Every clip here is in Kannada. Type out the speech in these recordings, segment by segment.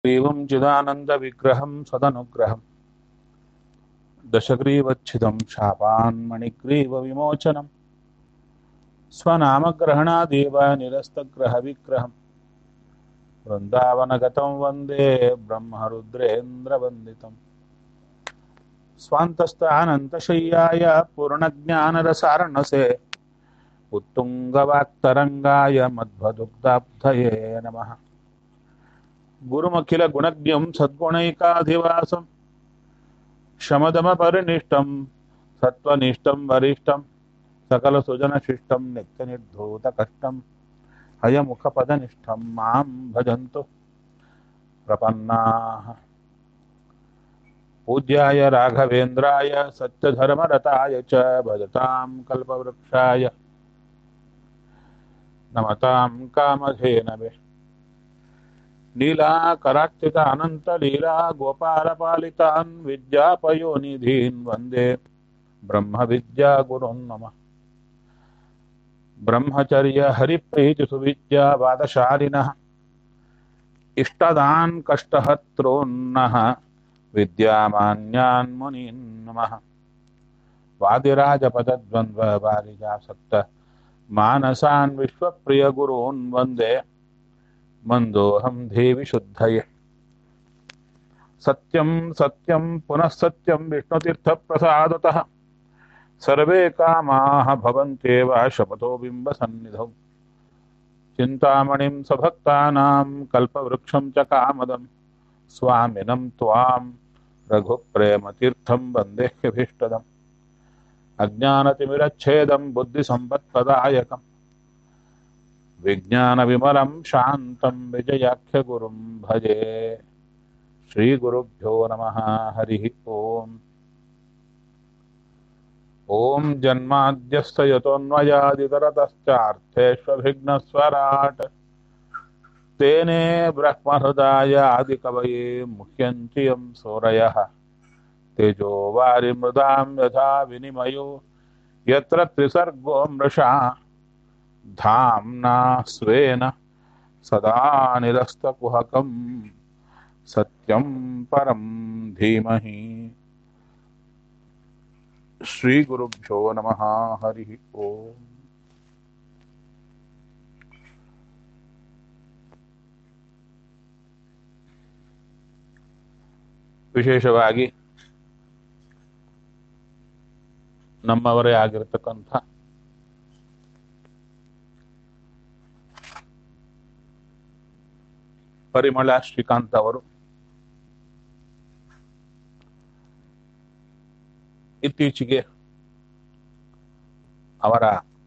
ग्रीवं चिदानन्दविग्रहं सदनुग्रहम् दशग्रीवच्छिदं शापान्मणिग्रीवविमोचनम् स्वनामग्रहणादेव निरस्तग्रहविग्रहम् वृन्दावनगतं वन्दे ब्रह्मरुद्रेन्द्रवन्दितम् स्वान्तस्थानन्तशय्याय पूर्णज्ञानरसारणसे उत्तुङ्गवाक्तरङ्गाय मध्वदुग्धाब्धये नमः गुरुमखिलगुणज्ञं सद्गुणैकाधिवासं शमदमपरिनिष्टं सत्त्वनिष्ठं वरिष्ठं सकलसुजनशिष्टं नित्यनिर्धूतकष्टं हयमुखपदनिष्ठं मां भजन्तु प्रपन्नाः पूज्याय राघवेन्द्राय सत्यधर्मरताय च भजतां कल्पवृक्षाय नमतां कामधेनवे लीलाकरार्चित अनन्तलीला गोपालपालितान् विद्यापयोनिधीन् वन्दे ब्रह्मविद्यागुरुन् मम ब्रह्मचर्यहरिप्रीतिसुविद्यावादशालिनः इष्टदान् कष्टहत्रोन्नः विद्यामान्यान् मुनीन् नमः वादिराजपदद्वन्द्ववारिजासक्त मानसान् विश्वप्रियगुरून् वन्दे मन्दोऽहं देवि शुद्धये सत्यं सत्यं पुनः सत्यं विष्णुतीर्थप्रसादतः सर्वे कामाः भवन्त्येव शपथो बिम्बसन्निधौ चिन्तामणिं स्वभक्तानां कल्पवृक्षं च कामदं स्वामिनं त्वां रघुप्रेमतीर्थं वन्देह्यभीष्टदम् अज्ञानतिमिरच्छेदं बुद्धिसम्पत्प्रदायकम् विज्ञानविमलं शान्तं विजयाख्यगुरुं भजे श्रीगुरुभ्यो नमः हरिः ओम् ॐ जन्माद्यस्य यतोऽन्वयादितरतश्चार्थेष्वभिघ्नस्वराट् तेने ब्रह्महृदाय आदिकवये मुह्यन्ति यं सूरयः तेजो वारिमृदां यथा विनिमयो यत्र त्रिसर्गो मृषा धाम्ना स्वेन सदा निरस्तकुहकं सत्यं परं धीमहि श्रीगुरुभ्यो नमः हरिः ओम् ವಿಶೇಷವಾಗಿ ನಮ್ಮವರೇ ಆಗಿರತಕ್ಕಂಥ ಪರಿಮಳ ಶ್ರೀಕಾಂತ್ ಅವರು ಇತ್ತೀಚೆಗೆ ಅವರ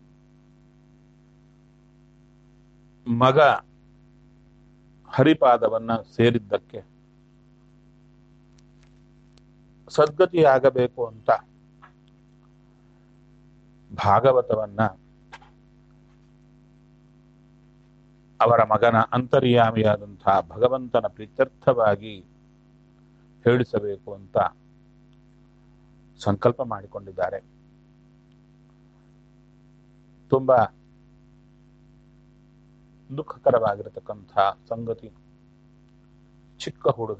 ಮಗ ಹರಿಪಾದವನ್ನ ಸೇರಿದ್ದಕ್ಕೆ ಸದ್ಗತಿಯಾಗಬೇಕು ಅಂತ ಭಾಗವತವನ್ನ ಅವರ ಮಗನ ಅಂತರ್ಯಾಮಿಯಾದಂತಹ ಭಗವಂತನ ಪ್ರೀತ್ಯರ್ಥವಾಗಿ ಹೇಳಿಸಬೇಕು ಅಂತ ಸಂಕಲ್ಪ ಮಾಡಿಕೊಂಡಿದ್ದಾರೆ ತುಂಬಾ ದುಃಖಕರವಾಗಿರತಕ್ಕಂಥ ಸಂಗತಿ ಚಿಕ್ಕ ಹುಡುಗ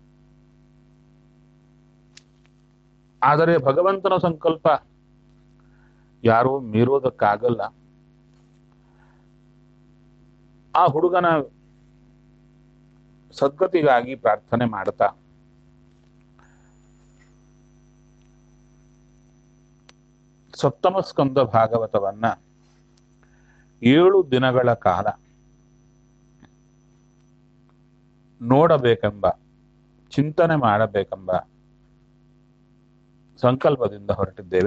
ಆದರೆ ಭಗವಂತನ ಸಂಕಲ್ಪ ಯಾರೂ ಮೀರೋದಕ್ಕಾಗಲ್ಲ ಆ ಹುಡುಗನ ಸದ್ಗತಿಗಾಗಿ ಪ್ರಾರ್ಥನೆ ಮಾಡ್ತಾ ಸಪ್ತಮ ಸ್ಕಂದ ಭಾಗವತವನ್ನ ಏಳು ದಿನಗಳ ಕಾಲ ನೋಡಬೇಕೆಂಬ ಚಿಂತನೆ ಮಾಡಬೇಕೆಂಬ ಸಂಕಲ್ಪದಿಂದ ಹೊರಟಿದ್ದೇವೆ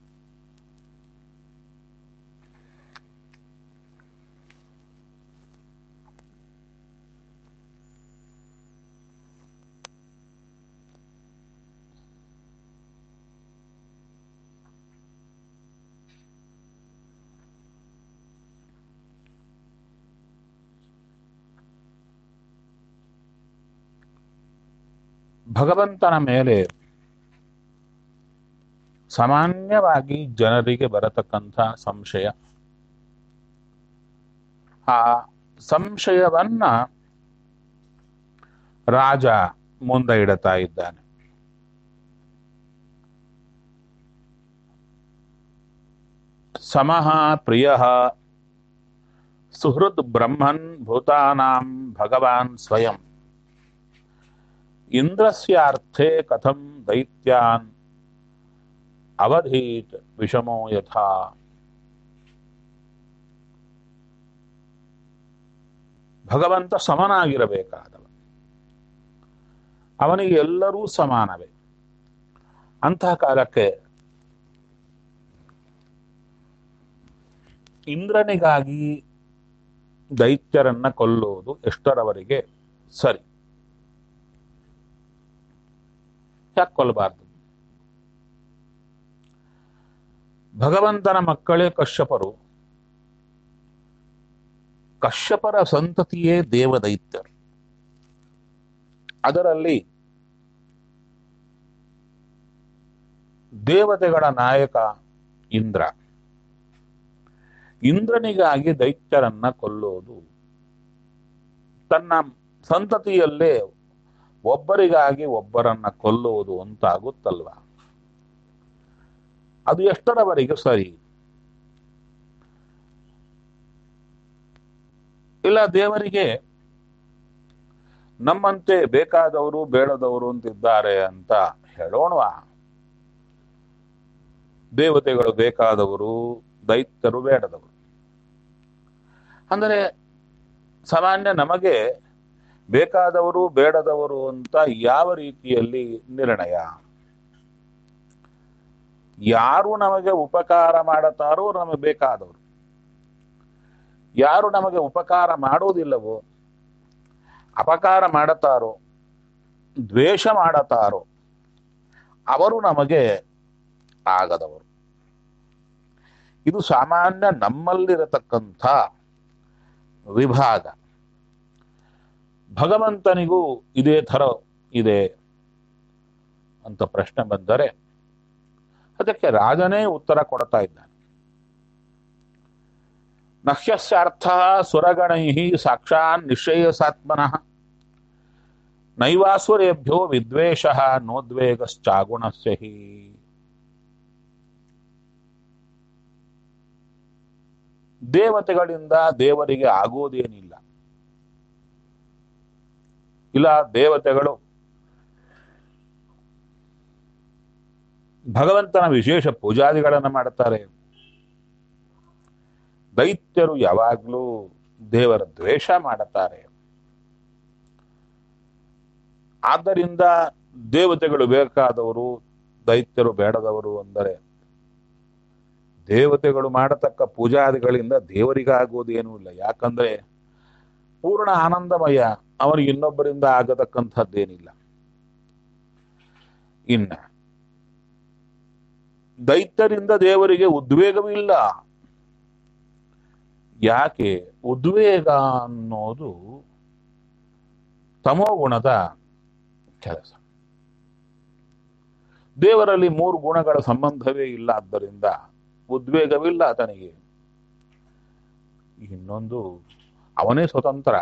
ಭಗವಂತನ ಮೇಲೆ ಸಾಮಾನ್ಯವಾಗಿ ಜನರಿಗೆ ಬರತಕ್ಕಂಥ ಸಂಶಯ ಆ ಸಂಶಯವನ್ನ ರಾಜ ಮುಂದೆ ಇಡುತ್ತಾ ಇದ್ದಾನೆ ಸಮಃ ಪ್ರಿಯ ಸುಹೃದ್ ಬ್ರಹ್ಮನ್ ಭೂತಾನಾಂ ಭಗವಾನ್ ಸ್ವಯಂ ಇಂದ್ರಸ್ಯಾರ್ಥೆ ಕಥಂ ದೈತ್ಯಾನ್ ಅವಧೀತ್ ವಿಷಮೋ ಯಥಾ ಭಗವಂತ ಸಮನಾಗಿರಬೇಕಾದವ ಅವನಿಗೆ ಎಲ್ಲರೂ ಸಮಾನವೇ ಅಂತಹ ಕಾಲಕ್ಕೆ ಇಂದ್ರನಿಗಾಗಿ ದೈತ್ಯರನ್ನ ಕೊಲ್ಲುವುದು ಎಷ್ಟರವರೆಗೆ ಸರಿ ಯಾಕೆ ಕೊಲ್ಲಬಾರ್ದು ಭಗವಂತನ ಮಕ್ಕಳೇ ಕಶ್ಯಪರು ಕಶ್ಯಪರ ಸಂತತಿಯೇ ದೇವದೈತ್ಯರು ಅದರಲ್ಲಿ ದೇವತೆಗಳ ನಾಯಕ ಇಂದ್ರ ಇಂದ್ರನಿಗಾಗಿ ದೈತ್ಯರನ್ನ ಕೊಲ್ಲೋದು ತನ್ನ ಸಂತತಿಯಲ್ಲೇ ಒಬ್ಬರಿಗಾಗಿ ಒಬ್ಬರನ್ನ ಕೊಲ್ಲುವುದು ಅಂತಾಗುತ್ತಲ್ವ ಅದು ಎಷ್ಟರವರೆಗೆ ಸರಿ ಇಲ್ಲ ದೇವರಿಗೆ ನಮ್ಮಂತೆ ಬೇಕಾದವರು ಬೇಡದವರು ಅಂತಿದ್ದಾರೆ ಅಂತ ಹೇಳೋಣವಾ ದೇವತೆಗಳು ಬೇಕಾದವರು ದೈತ್ಯರು ಬೇಡದವರು ಅಂದರೆ ಸಾಮಾನ್ಯ ನಮಗೆ ಬೇಕಾದವರು ಬೇಡದವರು ಅಂತ ಯಾವ ರೀತಿಯಲ್ಲಿ ನಿರ್ಣಯ ಯಾರು ನಮಗೆ ಉಪಕಾರ ಮಾಡುತ್ತಾರೋ ನಮಗೆ ಬೇಕಾದವರು ಯಾರು ನಮಗೆ ಉಪಕಾರ ಮಾಡೋದಿಲ್ಲವೋ ಅಪಕಾರ ಮಾಡುತ್ತಾರೋ ದ್ವೇಷ ಮಾಡುತ್ತಾರೋ ಅವರು ನಮಗೆ ಆಗದವರು ಇದು ಸಾಮಾನ್ಯ ನಮ್ಮಲ್ಲಿರತಕ್ಕಂಥ ವಿಭಾಗ ಭಗವಂತನಿಗೂ ಇದೇ ಥರ ಇದೆ ಅಂತ ಪ್ರಶ್ನೆ ಬಂದರೆ ಅದಕ್ಕೆ ರಾಜನೇ ಉತ್ತರ ಕೊಡ್ತಾ ಇದ್ದಾನೆ ನಹ್ಯಸ್ಯಾರ್ಥ ಸುರಗಣೈ ಸಾಕ್ಷಾನ್ ನಿಶ್ಚಯಸಾತ್ಮನಃ ನೈವಾಸುರೇಭ್ಯೋ ವಿದ್ವೇಷ ನೋದ್ವೇಗಶ್ಚಾಗುಣಸ್ಯ ಹಿ ದೇವತೆಗಳಿಂದ ದೇವರಿಗೆ ಆಗೋದೇನಿಲ್ಲ ಇಲ್ಲ ದೇವತೆಗಳು ಭಗವಂತನ ವಿಶೇಷ ಪೂಜಾದಿಗಳನ್ನು ಮಾಡುತ್ತಾರೆ ದೈತ್ಯರು ಯಾವಾಗಲೂ ದೇವರ ದ್ವೇಷ ಮಾಡುತ್ತಾರೆ ಆದ್ದರಿಂದ ದೇವತೆಗಳು ಬೇಕಾದವರು ದೈತ್ಯರು ಬೇಡದವರು ಅಂದರೆ ದೇವತೆಗಳು ಮಾಡತಕ್ಕ ಪೂಜಾದಿಗಳಿಂದ ದೇವರಿಗಾಗುವುದೇನೂ ಇಲ್ಲ ಯಾಕಂದ್ರೆ ಪೂರ್ಣ ಆನಂದಮಯ ಅವನಿಗೆ ಇನ್ನೊಬ್ಬರಿಂದ ಆಗತಕ್ಕಂಥದ್ದೇನಿಲ್ಲ ಇನ್ನ ದೈತ್ಯರಿಂದ ದೇವರಿಗೆ ಉದ್ವೇಗವಿಲ್ಲ ಯಾಕೆ ಉದ್ವೇಗ ಅನ್ನೋದು ತಮೋಗುಣದ ಕೆಲಸ ದೇವರಲ್ಲಿ ಮೂರು ಗುಣಗಳ ಸಂಬಂಧವೇ ಇಲ್ಲ ಆದ್ದರಿಂದ ಉದ್ವೇಗವಿಲ್ಲ ಆತನಿಗೆ ಇನ್ನೊಂದು ಅವನೇ ಸ್ವತಂತ್ರ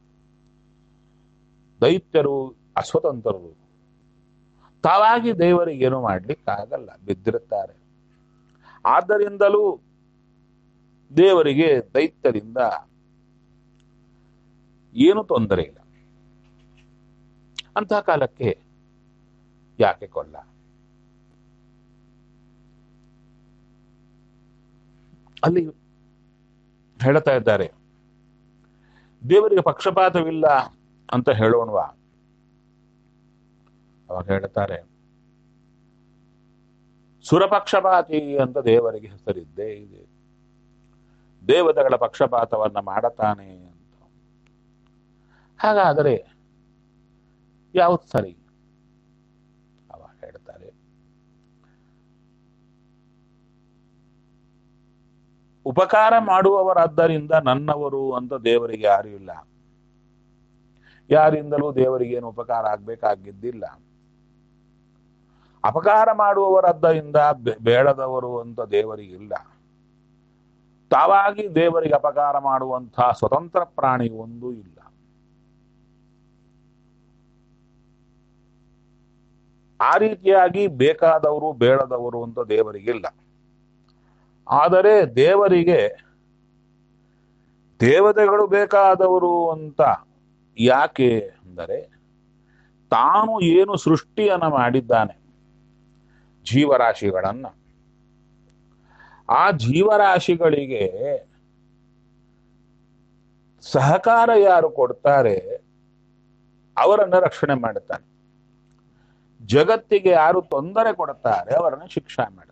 ದೈತ್ಯರು ಅಸ್ವತಂತ್ರರು ತಾವಾಗಿ ದೇವರಿಗೆ ಏನು ಮಾಡ್ಲಿಕ್ಕಾಗಲ್ಲ ಬಿದ್ದಿರುತ್ತಾರೆ ಆದ್ದರಿಂದಲೂ ದೇವರಿಗೆ ದೈತ್ಯರಿಂದ ಏನು ತೊಂದರೆ ಇಲ್ಲ ಅಂತಹ ಕಾಲಕ್ಕೆ ಯಾಕೆ ಕೊಲ್ಲ ಅಲ್ಲಿ ಹೇಳ್ತಾ ಇದ್ದಾರೆ ದೇವರಿಗೆ ಪಕ್ಷಪಾತವಿಲ್ಲ ಅಂತ ಹೇಳೋಣವಾ ಅವಾಗ ಹೇಳ್ತಾರೆ ಸುರಪಕ್ಷಪಾತಿ ಅಂತ ದೇವರಿಗೆ ಹೆಸರಿದ್ದೇ ಇದೆ ದೇವತೆಗಳ ಪಕ್ಷಪಾತವನ್ನ ಮಾಡತಾನೆ ಅಂತ ಹಾಗಾದರೆ ಯಾವುದು ಸರಿ ಅವಾಗ ಹೇಳ್ತಾರೆ ಉಪಕಾರ ಮಾಡುವವರಾದ್ದರಿಂದ ನನ್ನವರು ಅಂತ ದೇವರಿಗೆ ಯಾರು ಇಲ್ಲ ಯಾರಿಂದಲೂ ದೇವರಿಗೆ ಏನು ಉಪಕಾರ ಆಗ್ಬೇಕಾಗಿದ್ದಿಲ್ಲ ಅಪಕಾರ ಮಾಡುವವರದ್ದರಿಂದ ಬೆ- ಬೇಡದವರು ಅಂತ ದೇವರಿಗಿಲ್ಲ ತಾವಾಗಿ ದೇವರಿಗೆ ಅಪಕಾರ ಮಾಡುವಂತಹ ಸ್ವತಂತ್ರ ಪ್ರಾಣಿ ಒಂದೂ ಇಲ್ಲ ಆ ರೀತಿಯಾಗಿ ಬೇಕಾದವರು ಬೇಡದವರು ಅಂತ ದೇವರಿಗಿಲ್ಲ ಆದರೆ ದೇವರಿಗೆ ದೇವತೆಗಳು ಬೇಕಾದವರು ಅಂತ ಯಾಕೆ ಅಂದರೆ ತಾನು ಏನು ಸೃಷ್ಟಿಯನ್ನ ಮಾಡಿದ್ದಾನೆ ಜೀವರಾಶಿಗಳನ್ನ ಆ ಜೀವರಾಶಿಗಳಿಗೆ ಸಹಕಾರ ಯಾರು ಕೊಡ್ತಾರೆ ಅವರನ್ನ ರಕ್ಷಣೆ ಮಾಡುತ್ತಾನೆ ಜಗತ್ತಿಗೆ ಯಾರು ತೊಂದರೆ ಕೊಡುತ್ತಾರೆ ಅವರನ್ನು ಶಿಕ್ಷಾ ಮಾಡುತ್ತಾರೆ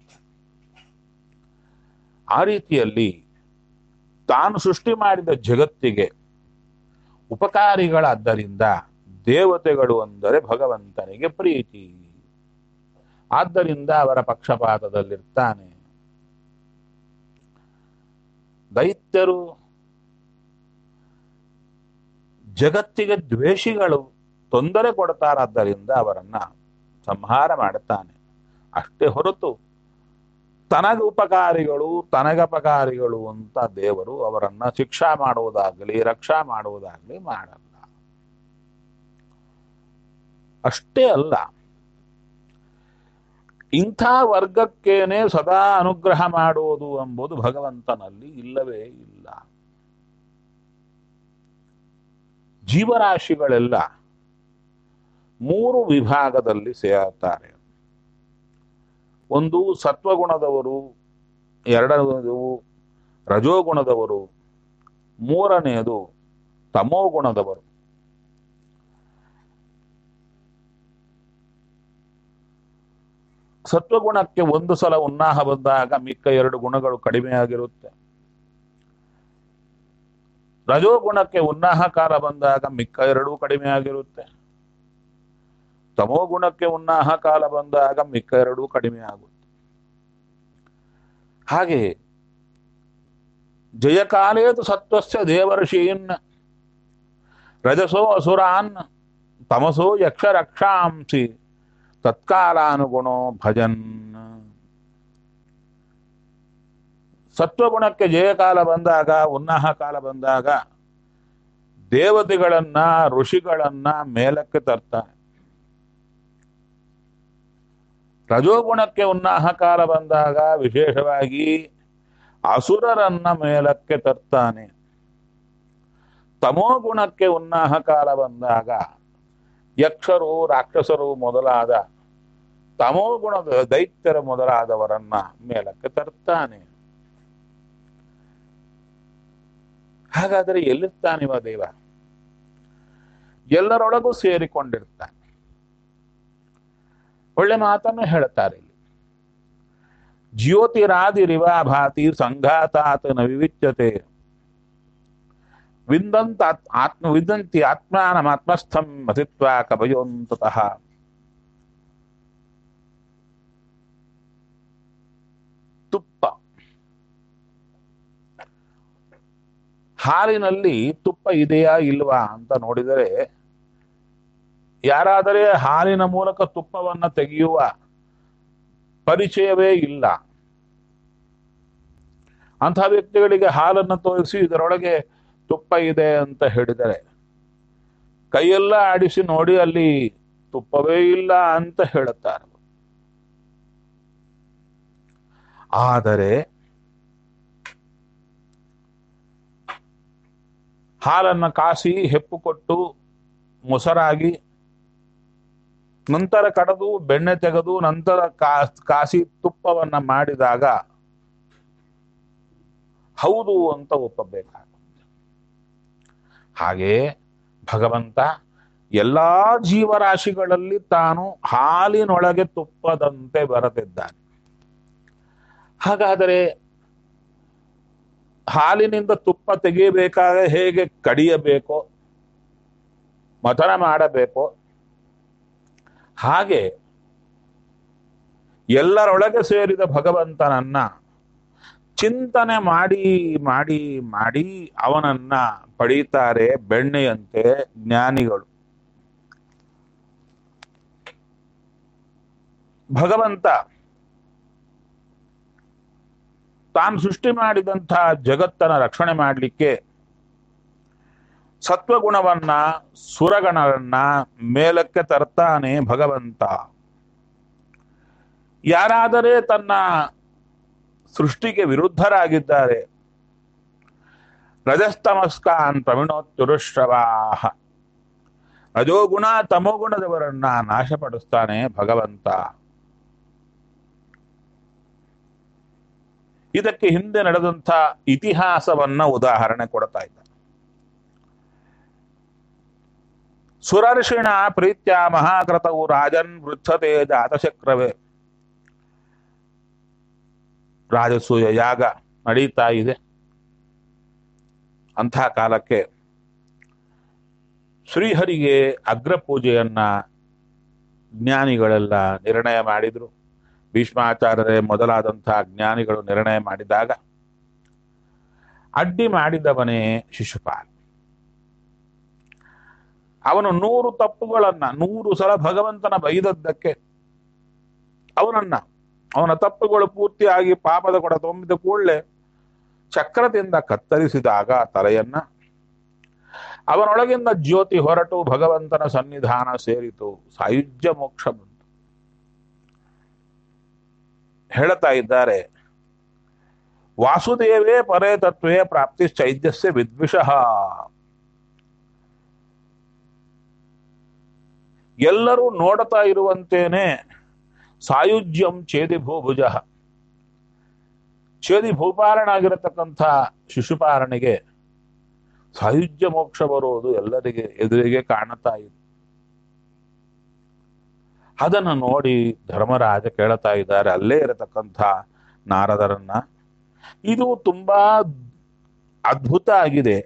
ಆ ರೀತಿಯಲ್ಲಿ ತಾನು ಸೃಷ್ಟಿ ಮಾಡಿದ ಜಗತ್ತಿಗೆ ಉಪಕಾರಿಗಳಾದ್ದರಿಂದ ದೇವತೆಗಳು ಅಂದರೆ ಭಗವಂತನಿಗೆ ಪ್ರೀತಿ ಆದ್ದರಿಂದ ಅವರ ಪಕ್ಷಪಾತದಲ್ಲಿರ್ತಾನೆ ದೈತ್ಯರು ಜಗತ್ತಿಗೆ ದ್ವೇಷಿಗಳು ತೊಂದರೆ ಕೊಡ್ತಾರಾದ್ದರಿಂದ ಅವರನ್ನ ಸಂಹಾರ ಮಾಡುತ್ತಾನೆ ಅಷ್ಟೇ ಹೊರತು ತನಗ ಉಪಕಾರಿಗಳು ತನಗಪಕಾರಿಗಳು ಅಂತ ದೇವರು ಅವರನ್ನ ಶಿಕ್ಷಾ ಮಾಡುವುದಾಗಲಿ ರಕ್ಷಾ ಮಾಡುವುದಾಗಲಿ ಮಾಡಲ್ಲ ಅಷ್ಟೇ ಅಲ್ಲ ಇಂಥ ವರ್ಗಕ್ಕೇನೆ ಸದಾ ಅನುಗ್ರಹ ಮಾಡುವುದು ಎಂಬುದು ಭಗವಂತನಲ್ಲಿ ಇಲ್ಲವೇ ಇಲ್ಲ ಜೀವರಾಶಿಗಳೆಲ್ಲ ಮೂರು ವಿಭಾಗದಲ್ಲಿ ಸೇರುತ್ತಾರೆ ಒಂದು ಸತ್ವಗುಣದವರು ಎರಡನೇದು ರಜೋಗುಣದವರು ಮೂರನೆಯದು ತಮೋಗುಣದವರು ಸತ್ವಗುಣಕ್ಕೆ ಒಂದು ಸಲ ಉನ್ನಾಹ ಬಂದಾಗ ಮಿಕ್ಕ ಎರಡು ಗುಣಗಳು ಕಡಿಮೆಯಾಗಿರುತ್ತೆ ರಜೋಗುಣಕ್ಕೆ ಉನ್ನಾಹ ಕಾಲ ಬಂದಾಗ ಮಿಕ್ಕ ಎರಡೂ ಕಡಿಮೆ ಆಗಿರುತ್ತೆ ತಮೋಗುಣಕ್ಕೆ ಉನ್ನಾಹ ಕಾಲ ಬಂದಾಗ ಮಿಕ್ಕ ಎರಡೂ ಕಡಿಮೆ ಆಗುತ್ತೆ ಹಾಗೆ ಜಯಕಾಲೇತು ಸತ್ವಸ್ಯ ದೇವರ್ಷೀನ್ ರಜಸೋ ಅಸುರಾನ್ ತಮಸೋ ಯಕ್ಷ ರಕ್ಷಾಂಸಿ ತತ್ಕಾಲಾನುಗುಣೋ ಭಜನ್ ಸತ್ವಗುಣಕ್ಕೆ ಜಯಕಾಲ ಬಂದಾಗ ಉನ್ನಾಹ ಕಾಲ ಬಂದಾಗ ದೇವತೆಗಳನ್ನ ಋಷಿಗಳನ್ನ ಮೇಲಕ್ಕೆ ತರ್ತಾನೆ ರಜೋಗುಣಕ್ಕೆ ಉನ್ನಾಹ ಕಾಲ ಬಂದಾಗ ವಿಶೇಷವಾಗಿ ಅಸುರರನ್ನ ಮೇಲಕ್ಕೆ ತರ್ತಾನೆ ತಮೋಗುಣಕ್ಕೆ ಉನ್ನಾಹ ಕಾಲ ಬಂದಾಗ ಯಕ್ಷರು ರಾಕ್ಷಸರು ಮೊದಲಾದ ತಮೋಗುಣದ ದೈತ್ಯರ ಮೊದಲಾದವರನ್ನ ಮೇಲಕ್ಕೆ ತರ್ತಾನೆ ಹಾಗಾದರೆ ಎಲ್ಲಿರ್ತಾನಿವ ದೇವ ಎಲ್ಲರೊಳಗೂ ಸೇರಿಕೊಂಡಿರ್ತಾನೆ ಒಳ್ಳೆ ಮಾತನ್ನು ಹೇಳ್ತಾರೆ ಇಲ್ಲಿ ಜ್ಯೋತಿರಾದಿರಿವ ಭಾತಿ ಸಂಘಾತಾತ್ ನ ವಿವಿಚ್ಯತೆ ವಿಂದಂತ ಆತ್ಮ ವಿದಂತಿ ಆತ್ಮಾನಮಾತ್ಮಸ್ಥಂ ಮತಿತ್ವ ಕವಯೋಂತತಃ ತುಪ್ಪ ಹಾಲಿನಲ್ಲಿ ತುಪ್ಪ ಇದೆಯಾ ಇಲ್ವಾ ಅಂತ ನೋಡಿದರೆ ಯಾರಾದರೆ ಹಾಲಿನ ಮೂಲಕ ತುಪ್ಪವನ್ನ ತೆಗೆಯುವ ಪರಿಚಯವೇ ಇಲ್ಲ ಅಂಥ ವ್ಯಕ್ತಿಗಳಿಗೆ ಹಾಲನ್ನು ತೋರಿಸಿ ಇದರೊಳಗೆ ತುಪ್ಪ ಇದೆ ಅಂತ ಹೇಳಿದರೆ ಕೈಯೆಲ್ಲ ಆಡಿಸಿ ನೋಡಿ ಅಲ್ಲಿ ತುಪ್ಪವೇ ಇಲ್ಲ ಅಂತ ಹೇಳುತ್ತಾರೆ ಆದರೆ ಹಾಲನ್ನು ಕಾಸಿ ಹೆಪ್ಪು ಕೊಟ್ಟು ಮೊಸರಾಗಿ ನಂತರ ಕಡದು ಬೆಣ್ಣೆ ತೆಗೆದು ನಂತರ ಕಾಸಿ ತುಪ್ಪವನ್ನ ಮಾಡಿದಾಗ ಹೌದು ಅಂತ ಒಪ್ಪಬೇಕಾಗುತ್ತೆ ಹಾಗೆ ಭಗವಂತ ಎಲ್ಲಾ ಜೀವರಾಶಿಗಳಲ್ಲಿ ತಾನು ಹಾಲಿನೊಳಗೆ ತುಪ್ಪದಂತೆ ಬರೆದಿದ್ದಾನೆ ಹಾಗಾದರೆ ಹಾಲಿನಿಂದ ತುಪ್ಪ ತೆಗೆಯಬೇಕಾದ್ರೆ ಹೇಗೆ ಕಡಿಯಬೇಕೋ ಮಥನ ಮಾಡಬೇಕೋ ಹಾಗೆ ಎಲ್ಲರೊಳಗೆ ಸೇರಿದ ಭಗವಂತನನ್ನ ಚಿಂತನೆ ಮಾಡಿ ಮಾಡಿ ಮಾಡಿ ಅವನನ್ನ ಪಡೀತಾರೆ ಬೆಣ್ಣೆಯಂತೆ ಜ್ಞಾನಿಗಳು ಭಗವಂತ ತಾನು ಸೃಷ್ಟಿ ಮಾಡಿದಂತಹ ಜಗತ್ತನ್ನ ರಕ್ಷಣೆ ಮಾಡಲಿಕ್ಕೆ ಸತ್ವಗುಣವನ್ನ ಸುರಗಣವನ್ನ ಮೇಲಕ್ಕೆ ತರ್ತಾನೆ ಭಗವಂತ ಯಾರಾದರೆ ತನ್ನ ಸೃಷ್ಟಿಗೆ ವಿರುದ್ಧರಾಗಿದ್ದಾರೆ ರಜಸ್ತಮಸ್ಕಾನ್ ಪ್ರವಿಣೋತ್ಯುರುಶ್ರವಾಹ ರಜೋಗುಣ ತಮೋಗುಣದವರನ್ನ ನಾಶಪಡಿಸ್ತಾನೆ ಭಗವಂತ ಇದಕ್ಕೆ ಹಿಂದೆ ನಡೆದಂಥ ಇತಿಹಾಸವನ್ನ ಉದಾಹರಣೆ ಕೊಡ್ತಾ ಇದ್ದ ಸುರರ್ಷಿಣ ಪ್ರೀತ್ಯ ಮಹಾಕೃತವು ರಾಜನ್ ವೃದ್ಧತೆ ಜಾತಚಕ್ರವೇ ರಾಜಸೂಯ ಯಾಗ ನಡೀತಾ ಇದೆ ಅಂಥ ಕಾಲಕ್ಕೆ ಶ್ರೀಹರಿಗೆ ಅಗ್ರಪೂಜೆಯನ್ನ ಜ್ಞಾನಿಗಳೆಲ್ಲ ನಿರ್ಣಯ ಮಾಡಿದ್ರು ಭೀಷ್ಮಾಚಾರ್ಯರೇ ಮೊದಲಾದಂತಹ ಜ್ಞಾನಿಗಳು ನಿರ್ಣಯ ಮಾಡಿದಾಗ ಅಡ್ಡಿ ಮಾಡಿದವನೇ ಶಿಶುಪಾಲ ಅವನು ನೂರು ತಪ್ಪುಗಳನ್ನ ನೂರು ಸಲ ಭಗವಂತನ ಬೈದದ್ದಕ್ಕೆ ಅವನನ್ನ ಅವನ ತಪ್ಪುಗಳು ಪೂರ್ತಿಯಾಗಿ ಪಾಪದ ಕೊಡ ತುಂಬಿದ ಕೂಡಲೇ ಚಕ್ರದಿಂದ ಕತ್ತರಿಸಿದಾಗ ತಲೆಯನ್ನ ಅವನೊಳಗಿಂದ ಜ್ಯೋತಿ ಹೊರಟು ಭಗವಂತನ ಸನ್ನಿಧಾನ ಸೇರಿತು ಸಾಯುಜ್ಯ ಮೋಕ್ಷ ಬಂತು ಹೇಳ್ತಾ ಇದ್ದಾರೆ ವಾಸುದೇವೇ ಪರೇ ತತ್ವೇ ಪ್ರಾಪ್ತಿ ಚೈದ್ಯಸ್ಯ ವಿದ್ವಿಷಃ ಎಲ್ಲರೂ ನೋಡ್ತಾ ಇರುವಂತೇನೆ ಸಾಯುಜ್ಯಂ ಚೇದಿ ಭೂಭುಜ ಚೇದಿ ಭೂಪಾಲನಾಗಿರತಕ್ಕಂಥ ಶಿಶುಪಾಲನಿಗೆ ಸಾಯುಜ್ಯ ಮೋಕ್ಷ ಬರುವುದು ಎಲ್ಲರಿಗೆ ಎದುರಿಗೆ ಕಾಣುತ್ತಾ ಇದೆ ಅದನ್ನು ನೋಡಿ ಧರ್ಮರಾಜ ಕೇಳ್ತಾ ಇದ್ದಾರೆ ಅಲ್ಲೇ ಇರತಕ್ಕಂಥ ನಾರದರನ್ನ ಇದು ತುಂಬಾ ಅದ್ಭುತ ಆಗಿದೆ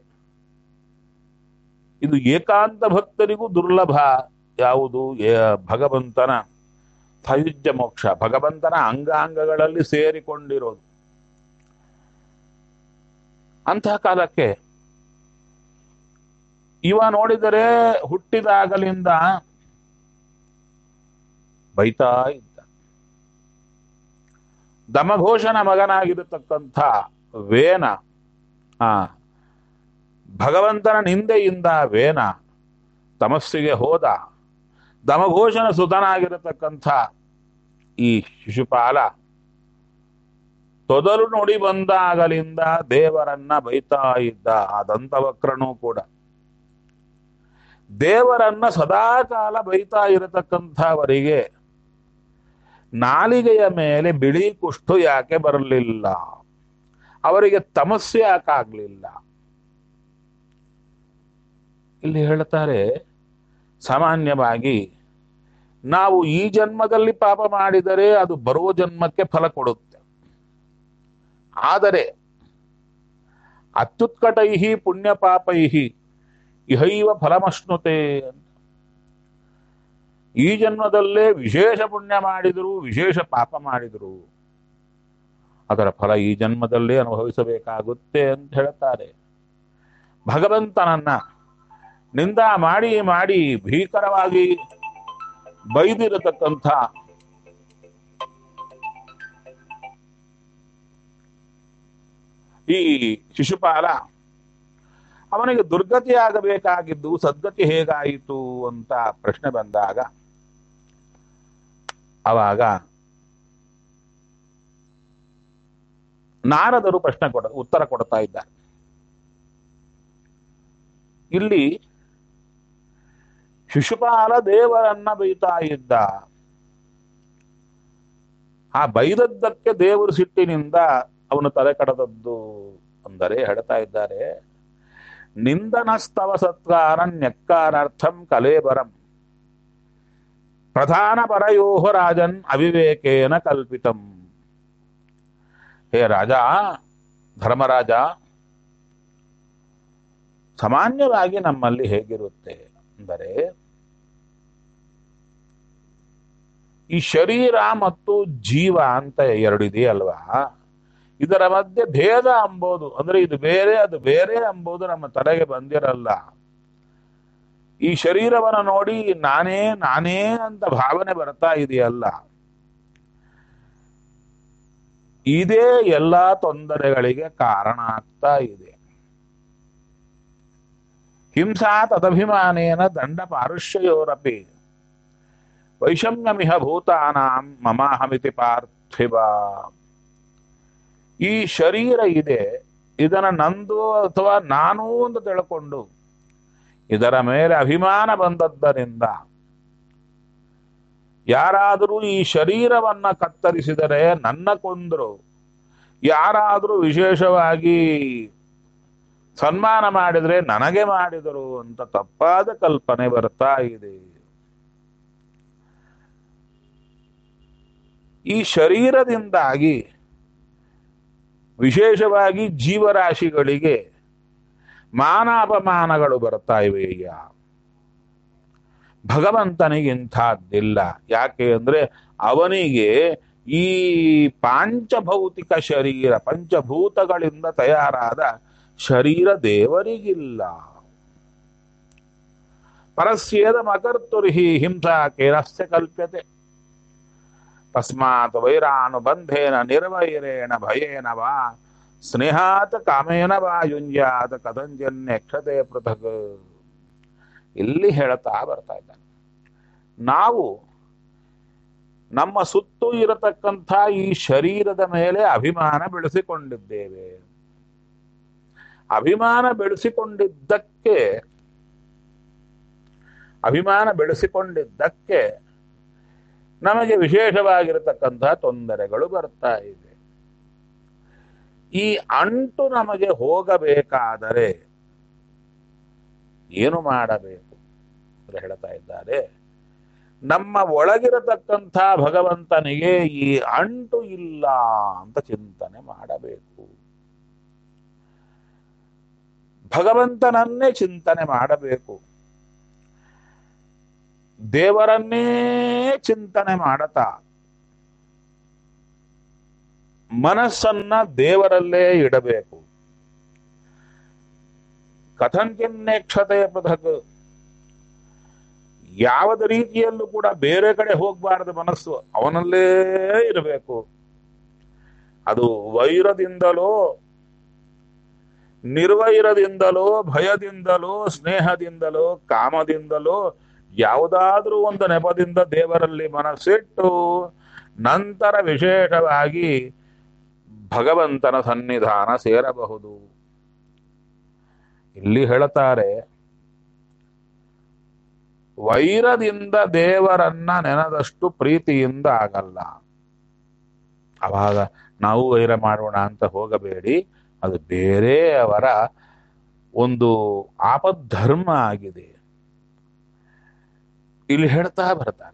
ಇದು ಏಕಾಂತ ಭಕ್ತರಿಗೂ ದುರ್ಲಭ ಯಾವುದು ಏ- ಭಗವಂತನ ಸಾಯುಜ್ಯ ಮೋಕ್ಷ ಭಗವಂತನ ಅಂಗಾಂಗಗಳಲ್ಲಿ ಸೇರಿಕೊಂಡಿರೋದು ಅಂತಹ ಕಾಲಕ್ಕೆ ಇವ ನೋಡಿದರೆ ಹುಟ್ಟಿದಾಗಲಿಂದ ಬೈತಾ ಇದ್ದ ದಮಘೋಷನ ಮಗನಾಗಿರತಕ್ಕಂಥ ವೇನ ಆ ಭಗವಂತನ ನಿಂದೆಯಿಂದ ವೇನ ತಮಸ್ಸಿಗೆ ಹೋದ ದಮಘೋಷನ ಸುತನಾಗಿರತಕ್ಕಂಥ ಈ ಶಿಶುಪಾಲ ತೊದಲು ನುಡಿ ಬಂದಾಗಲಿಂದ ದೇವರನ್ನ ಬೈತಾ ಇದ್ದ ಆ ದಂತವಕ್ರನೂ ಕೂಡ ದೇವರನ್ನ ಸದಾಕಾಲ ಬೈತಾ ಇರತಕ್ಕಂಥವರಿಗೆ ನಾಲಿಗೆಯ ಮೇಲೆ ಬಿಳಿ ಕುಷ್ಠು ಯಾಕೆ ಬರಲಿಲ್ಲ ಅವರಿಗೆ ತಮಸ್ಸೆ ಯಾಕಾಗ್ಲಿಲ್ಲ ಇಲ್ಲಿ ಹೇಳ್ತಾರೆ ಸಾಮಾನ್ಯವಾಗಿ ನಾವು ಈ ಜನ್ಮದಲ್ಲಿ ಪಾಪ ಮಾಡಿದರೆ ಅದು ಬರುವ ಜನ್ಮಕ್ಕೆ ಫಲ ಕೊಡುತ್ತೆ ಆದರೆ ಅತ್ಯುತ್ಕಟೈ ಪುಣ್ಯ ಪಾಪೈ ಇಹೈವ ಫಲಮಶ್ನುತೆ ಅಂತ ಈ ಜನ್ಮದಲ್ಲೇ ವಿಶೇಷ ಪುಣ್ಯ ಮಾಡಿದರು ವಿಶೇಷ ಪಾಪ ಮಾಡಿದರು ಅದರ ಫಲ ಈ ಜನ್ಮದಲ್ಲೇ ಅನುಭವಿಸಬೇಕಾಗುತ್ತೆ ಅಂತ ಹೇಳ್ತಾರೆ ಭಗವಂತನನ್ನ ನಿಂದ ಮಾಡಿ ಮಾಡಿ ಭೀಕರವಾಗಿ ಬೈದಿರತಕ್ಕಂಥ ಈ ಶಿಶುಪಾಲ ಅವನಿಗೆ ದುರ್ಗತಿ ಆಗಬೇಕಾಗಿದ್ದು ಸದ್ಗತಿ ಹೇಗಾಯಿತು ಅಂತ ಪ್ರಶ್ನೆ ಬಂದಾಗ ಅವಾಗ ನಾರದರು ಪ್ರಶ್ನೆ ಕೊಡ ಉತ್ತರ ಕೊಡ್ತಾ ಇದ್ದಾರೆ ಇಲ್ಲಿ ಶಿಶುಪಾಲ ದೇವರನ್ನ ಬೈತಾ ಇದ್ದ ಆ ಬೈದದ್ದಕ್ಕೆ ದೇವರು ಸಿಟ್ಟಿನಿಂದ ಅವನು ತಲೆ ಕಡದದ್ದು ಅಂದರೆ ಹೇಳ್ತಾ ಇದ್ದಾರೆ ನಿಂದನಸ್ತವ ಸತ್ಕಾರ ನ್ಯಕ್ಕಾರಾರ್ಥಂ ಕಲೇಬರಂ ಪ್ರಧಾನ ಪರಯೋಹ ರಾಜನ್ ಅವಿವೇಕೇನ ಕಲ್ಪಿತಂ ಹೇ ರಾಜ ಧರ್ಮರಾಜ ಸಾಮಾನ್ಯವಾಗಿ ನಮ್ಮಲ್ಲಿ ಹೇಗಿರುತ್ತೆ ಅಂದರೆ ಈ ಶರೀರ ಮತ್ತು ಜೀವ ಅಂತ ಎರಡಿದೆಯಲ್ವಾ ಇದರ ಮಧ್ಯೆ ಭೇದ ಅಂಬೋದು ಅಂದ್ರೆ ಇದು ಬೇರೆ ಅದು ಬೇರೆ ಅಂಬೋದು ನಮ್ಮ ತಲೆಗೆ ಬಂದಿರಲ್ಲ ಈ ಶರೀರವನ್ನ ನೋಡಿ ನಾನೇ ನಾನೇ ಅಂತ ಭಾವನೆ ಬರ್ತಾ ಇದೆಯಲ್ಲ ಇದೇ ಎಲ್ಲಾ ತೊಂದರೆಗಳಿಗೆ ಕಾರಣ ಆಗ್ತಾ ಇದೆ ಹಿಂಸಾ ತದಭಿಮಾನೇನ ದಂಡ ಪಾರುಷ್ಯಯೋರಪಿ ವೈಷಮ್ಯಮಿಹ ಭೂತಾನಾಂ ಮಮಾಹಮಿತಿ ಪಾರ್ಥಿವ ಈ ಶರೀರ ಇದೆ ಇದನ್ನ ನಂದು ಅಥವಾ ನಾನು ಅಂತ ತಿಳ್ಕೊಂಡು ಇದರ ಮೇಲೆ ಅಭಿಮಾನ ಬಂದದ್ದರಿಂದ ಯಾರಾದರೂ ಈ ಶರೀರವನ್ನ ಕತ್ತರಿಸಿದರೆ ನನ್ನ ಕೊಂದರು ಯಾರಾದರೂ ವಿಶೇಷವಾಗಿ ಸನ್ಮಾನ ಮಾಡಿದ್ರೆ ನನಗೆ ಮಾಡಿದರು ಅಂತ ತಪ್ಪಾದ ಕಲ್ಪನೆ ಬರ್ತಾ ಇದೆ ಈ ಶರೀರದಿಂದಾಗಿ ವಿಶೇಷವಾಗಿ ಜೀವರಾಶಿಗಳಿಗೆ ಮಾನಾಪಮಾನಗಳು ಬರ್ತಾ ಇವೆ ಈಗ ಭಗವಂತನಿಗೆ ಇಂಥದ್ದಿಲ್ಲ ಯಾಕೆ ಅಂದ್ರೆ ಅವನಿಗೆ ಈ ಪಾಂಚಭೌತಿಕ ಶರೀರ ಪಂಚಭೂತಗಳಿಂದ ತಯಾರಾದ ಶರೀರ ದೇವರಿಗಿಲ್ಲ ಪರಸ್ಯೇದ ಮಕರ್ತುರ್ಹಿ ಹಿಂಸಾ ಕೇನಸ್ಯ ಕಲ್ಪ್ಯತೆ ತಸ್ಮಾತ್ ವೈರಾನುಬಂಧೇನ ನಿರ್ವೈರೇಣ ಭಯೇನ ವಾ ಸ್ನೇಹಾತ್ ಕಾಮೇನ ವಾ ಯುಂಜಾತ್ ಕದಂಜನ್ಯಕ್ಷತೆ ಪೃಥಕ್ ಇಲ್ಲಿ ಹೇಳ್ತಾ ಬರ್ತಾ ಇದ್ದಾನೆ ನಾವು ನಮ್ಮ ಸುತ್ತು ಇರತಕ್ಕಂಥ ಈ ಶರೀರದ ಮೇಲೆ ಅಭಿಮಾನ ಬೆಳೆಸಿಕೊಂಡಿದ್ದೇವೆ ಅಭಿಮಾನ ಬೆಳೆಸಿಕೊಂಡಿದ್ದಕ್ಕೆ ಅಭಿಮಾನ ಬೆಳೆಸಿಕೊಂಡಿದ್ದಕ್ಕೆ ನಮಗೆ ವಿಶೇಷವಾಗಿರತಕ್ಕಂಥ ತೊಂದರೆಗಳು ಬರ್ತಾ ಇದೆ ಈ ಅಂಟು ನಮಗೆ ಹೋಗಬೇಕಾದರೆ ಏನು ಮಾಡಬೇಕು ಅಂತ ಹೇಳ್ತಾ ಇದ್ದಾರೆ ನಮ್ಮ ಒಳಗಿರತಕ್ಕಂಥ ಭಗವಂತನಿಗೆ ಈ ಅಂಟು ಇಲ್ಲ ಅಂತ ಚಿಂತನೆ ಮಾಡಬೇಕು ಭಗವಂತನನ್ನೇ ಚಿಂತನೆ ಮಾಡಬೇಕು ದೇವರನ್ನೇ ಚಿಂತನೆ ಮಾಡತಾ ಮನಸ್ಸನ್ನ ದೇವರಲ್ಲೇ ಇಡಬೇಕು ಕಥಂಚಿನ್ನೇಕ್ಷತೆಯ ಪೃಥಕ್ ಯಾವದ ರೀತಿಯಲ್ಲೂ ಕೂಡ ಬೇರೆ ಕಡೆ ಹೋಗಬಾರದು ಮನಸ್ಸು ಅವನಲ್ಲೇ ಇರಬೇಕು ಅದು ವೈರದಿಂದಲೋ ನಿರ್ವೈರದಿಂದಲೋ ಭಯದಿಂದಲೋ ಸ್ನೇಹದಿಂದಲೋ ಕಾಮದಿಂದಲೋ ಯಾವುದಾದ್ರೂ ಒಂದು ನೆಪದಿಂದ ದೇವರಲ್ಲಿ ಮನಸ್ಸಿಟ್ಟು ನಂತರ ವಿಶೇಷವಾಗಿ ಭಗವಂತನ ಸನ್ನಿಧಾನ ಸೇರಬಹುದು ಇಲ್ಲಿ ಹೇಳುತ್ತಾರೆ ವೈರದಿಂದ ದೇವರನ್ನ ನೆನೆದಷ್ಟು ಪ್ರೀತಿಯಿಂದ ಆಗಲ್ಲ ಅವಾಗ ನಾವು ವೈರ ಮಾಡೋಣ ಅಂತ ಹೋಗಬೇಡಿ ಅದು ಬೇರೆಯವರ ಒಂದು ಆಪದ್ಧರ್ಮ ಆಗಿದೆ ಇಲ್ಲಿ ಹೇಳ್ತಾ ಬರ್ತಾರೆ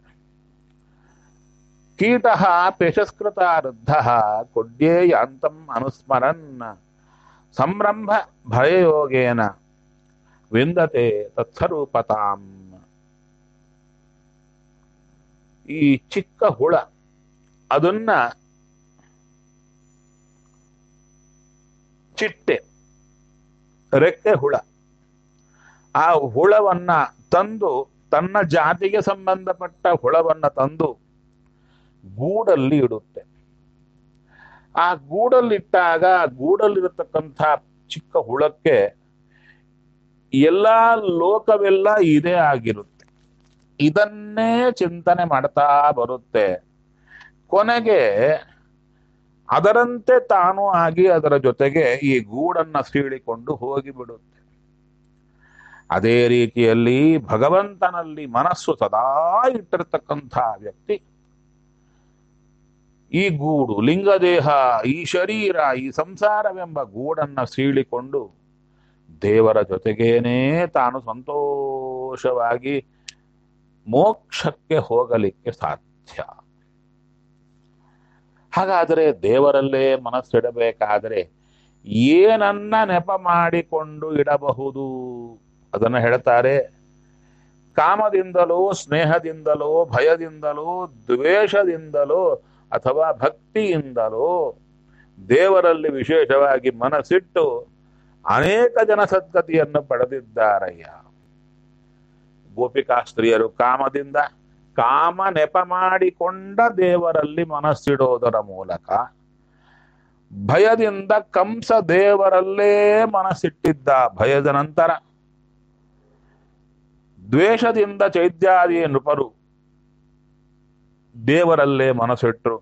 ಕೀಟ ಪೇಶಸ್ಕೃತ ವೃದ್ಧ ಕೊಡ್ಯೇ ಯಾಂತಂ ಅನುಸ್ಮರನ್ ಸಂರಂಭ ಭಯಯೋಗೇನ ವಿಂದತೆ ತತ್ಸರೂಪತಾಂ ಈ ಚಿಕ್ಕ ಹುಳ ಅದನ್ನ ಚಿಟ್ಟೆ ರೆಕ್ಕೆ ಹುಳ ಆ ಹುಳವನ್ನ ತಂದು ತನ್ನ ಜಾತಿಗೆ ಸಂಬಂಧಪಟ್ಟ ಹುಳವನ್ನ ತಂದು ಗೂಡಲ್ಲಿ ಇಡುತ್ತೆ ಆ ಗೂಡಲ್ಲಿಟ್ಟಾಗ ಆ ಗೂಡಲ್ಲಿರತಕ್ಕಂಥ ಚಿಕ್ಕ ಹುಳಕ್ಕೆ ಎಲ್ಲಾ ಲೋಕವೆಲ್ಲ ಇದೇ ಆಗಿರುತ್ತೆ ಇದನ್ನೇ ಚಿಂತನೆ ಮಾಡ್ತಾ ಬರುತ್ತೆ ಕೊನೆಗೆ ಅದರಂತೆ ತಾನು ಆಗಿ ಅದರ ಜೊತೆಗೆ ಈ ಗೂಡನ್ನ ಸೀಳಿಕೊಂಡು ಹೋಗಿಬಿಡುತ್ತೆ ಅದೇ ರೀತಿಯಲ್ಲಿ ಭಗವಂತನಲ್ಲಿ ಮನಸ್ಸು ಸದಾ ಇಟ್ಟಿರ್ತಕ್ಕಂಥ ವ್ಯಕ್ತಿ ಈ ಗೂಡು ಲಿಂಗದೇಹ ಈ ಶರೀರ ಈ ಸಂಸಾರವೆಂಬ ಗೂಡನ್ನ ಸೀಳಿಕೊಂಡು ದೇವರ ಜೊತೆಗೇನೇ ತಾನು ಸಂತೋಷವಾಗಿ ಮೋಕ್ಷಕ್ಕೆ ಹೋಗಲಿಕ್ಕೆ ಸಾಧ್ಯ ಹಾಗಾದರೆ ದೇವರಲ್ಲೇ ಮನಸ್ಸಿಡಬೇಕಾದರೆ ಏನನ್ನ ನೆಪ ಮಾಡಿಕೊಂಡು ಇಡಬಹುದು ಅದನ್ನು ಹೇಳ್ತಾರೆ ಕಾಮದಿಂದಲೋ ಸ್ನೇಹದಿಂದಲೋ ಭಯದಿಂದಲೋ ದ್ವೇಷದಿಂದಲೋ ಅಥವಾ ಭಕ್ತಿಯಿಂದಲೋ ದೇವರಲ್ಲಿ ವಿಶೇಷವಾಗಿ ಮನಸ್ಸಿಟ್ಟು ಅನೇಕ ಜನ ಸದ್ಗತಿಯನ್ನು ಪಡೆದಿದ್ದಾರಯ್ಯ ಗೋಪಿಕಾ ಸ್ತ್ರೀಯರು ಕಾಮದಿಂದ ಕಾಮ ನೆಪ ಮಾಡಿಕೊಂಡ ದೇವರಲ್ಲಿ ಮನಸ್ಸಿಡೋದರ ಮೂಲಕ ಭಯದಿಂದ ಕಂಸ ದೇವರಲ್ಲೇ ಮನಸ್ಸಿಟ್ಟಿದ್ದ ಭಯದ ನಂತರ ದ್ವೇಷದಿಂದ ಚೈತ್ಯಾದಿ ನೃಪರು ದೇವರಲ್ಲೇ ಮನಸ್ಸಿಟ್ರು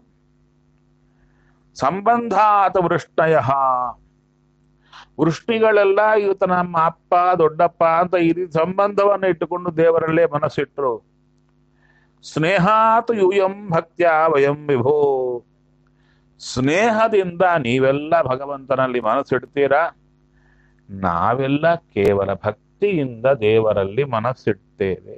ಸಂಬಂಧಾತ ವೃಷ್ಟಯ ವೃಷ್ಟಿಗಳೆಲ್ಲ ಇವತ್ತು ನಮ್ಮ ಅಪ್ಪ ದೊಡ್ಡಪ್ಪ ಅಂತ ಈ ರೀತಿ ಸಂಬಂಧವನ್ನು ಇಟ್ಟುಕೊಂಡು ದೇವರಲ್ಲೇ ಮನಸ್ಸಿಟ್ರು ಸ್ನೇಹಾತ್ ಯೂಯಂ ಭಕ್ತ್ಯ ವಯಂ ವಿಭೋ ಸ್ನೇಹದಿಂದ ನೀವೆಲ್ಲ ಭಗವಂತನಲ್ಲಿ ಮನಸ್ಸಿಡ್ತೀರಾ ನಾವೆಲ್ಲ ಕೇವಲ ಭಕ್ತಿಯಿಂದ ದೇವರಲ್ಲಿ ಮನಸ್ಸಿಡ್ತೇವೆ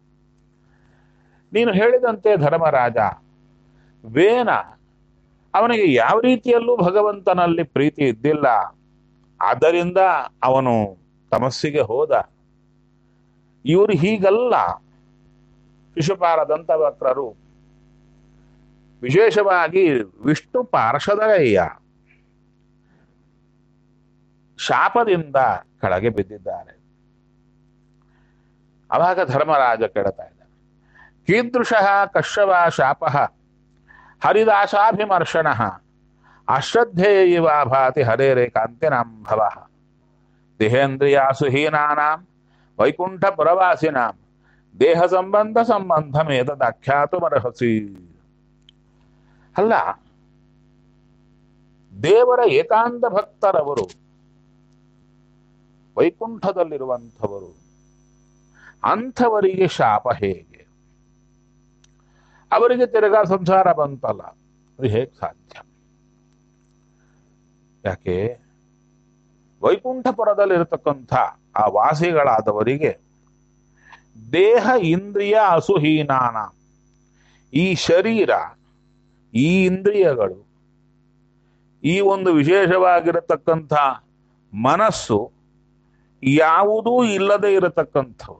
ನೀನು ಹೇಳಿದಂತೆ ಧರ್ಮರಾಜ ವೇನ ಅವನಿಗೆ ಯಾವ ರೀತಿಯಲ್ಲೂ ಭಗವಂತನಲ್ಲಿ ಪ್ರೀತಿ ಇದ್ದಿಲ್ಲ ಆದ್ದರಿಂದ ಅವನು ತಮಸ್ಸಿಗೆ ಹೋದ ಇವರು ಹೀಗಲ್ಲ ಶಿಶುಪಾಲ ದಂತವಕ್ರರು ವಿಶೇಷವಾಗಿ ವಿಷ್ಣು ಪಾರ್ಷದಯ್ಯ ಶಾಪದಿಂದ ಕೆಳಗೆ ಬಿದ್ದಿದ್ದಾರೆ ಅವಾಗ ಧರ್ಮರಾಜ ಕೇಳ್ತಾ ಇದ್ದ ಕೀದೃಶ ಕಶ್ಯವ ಶಾಪ ಹರಿದಾಸಾಭಿಮರ್ಶನ ಅಶ್ರದ್ಧೇಯ ಇವ ಭಾತಿ ಹರೇರೇಕಾಂತಿನಾಂ ಭವ ದೇಹೇಂದ್ರಿಯಾಸು ಹೀನಾನಾಂ ವೈಕುಂಠ ಪುರವಾಸಿನಾಂ ದೇಹ ಸಂಬಂಧ ಸಂಬಂಧಮೇತದಾಖ್ಯಾತುಮರ್ಹಸಿ ಅಲ್ಲ ದೇವರ ಏಕಾಂತ ಭಕ್ತರವರು ವೈಕುಂಠದಲ್ಲಿರುವಂಥವರು ಅಂಥವರಿಗೆ ಶಾಪ ಹೇಗೆ ಅವರಿಗೆ ತಿರುಗಾ ಸಂಸಾರ ಬಂತಲ್ಲ ಅದು ಹೇಗೆ ಸಾಧ್ಯ ಯಾಕೆ ವೈಕುಂಠಪುರದಲ್ಲಿರತಕ್ಕಂಥ ಆ ವಾಸಿಗಳಾದವರಿಗೆ ದೇಹ ಇಂದ್ರಿಯ ಅಸುಹೀನಾನ ಈ ಶರೀರ ಈ ಇಂದ್ರಿಯಗಳು ಈ ಒಂದು ವಿಶೇಷವಾಗಿರತಕ್ಕಂಥ ಮನಸ್ಸು ಯಾವುದೂ ಇಲ್ಲದೆ ಇರತಕ್ಕಂಥವ್ರು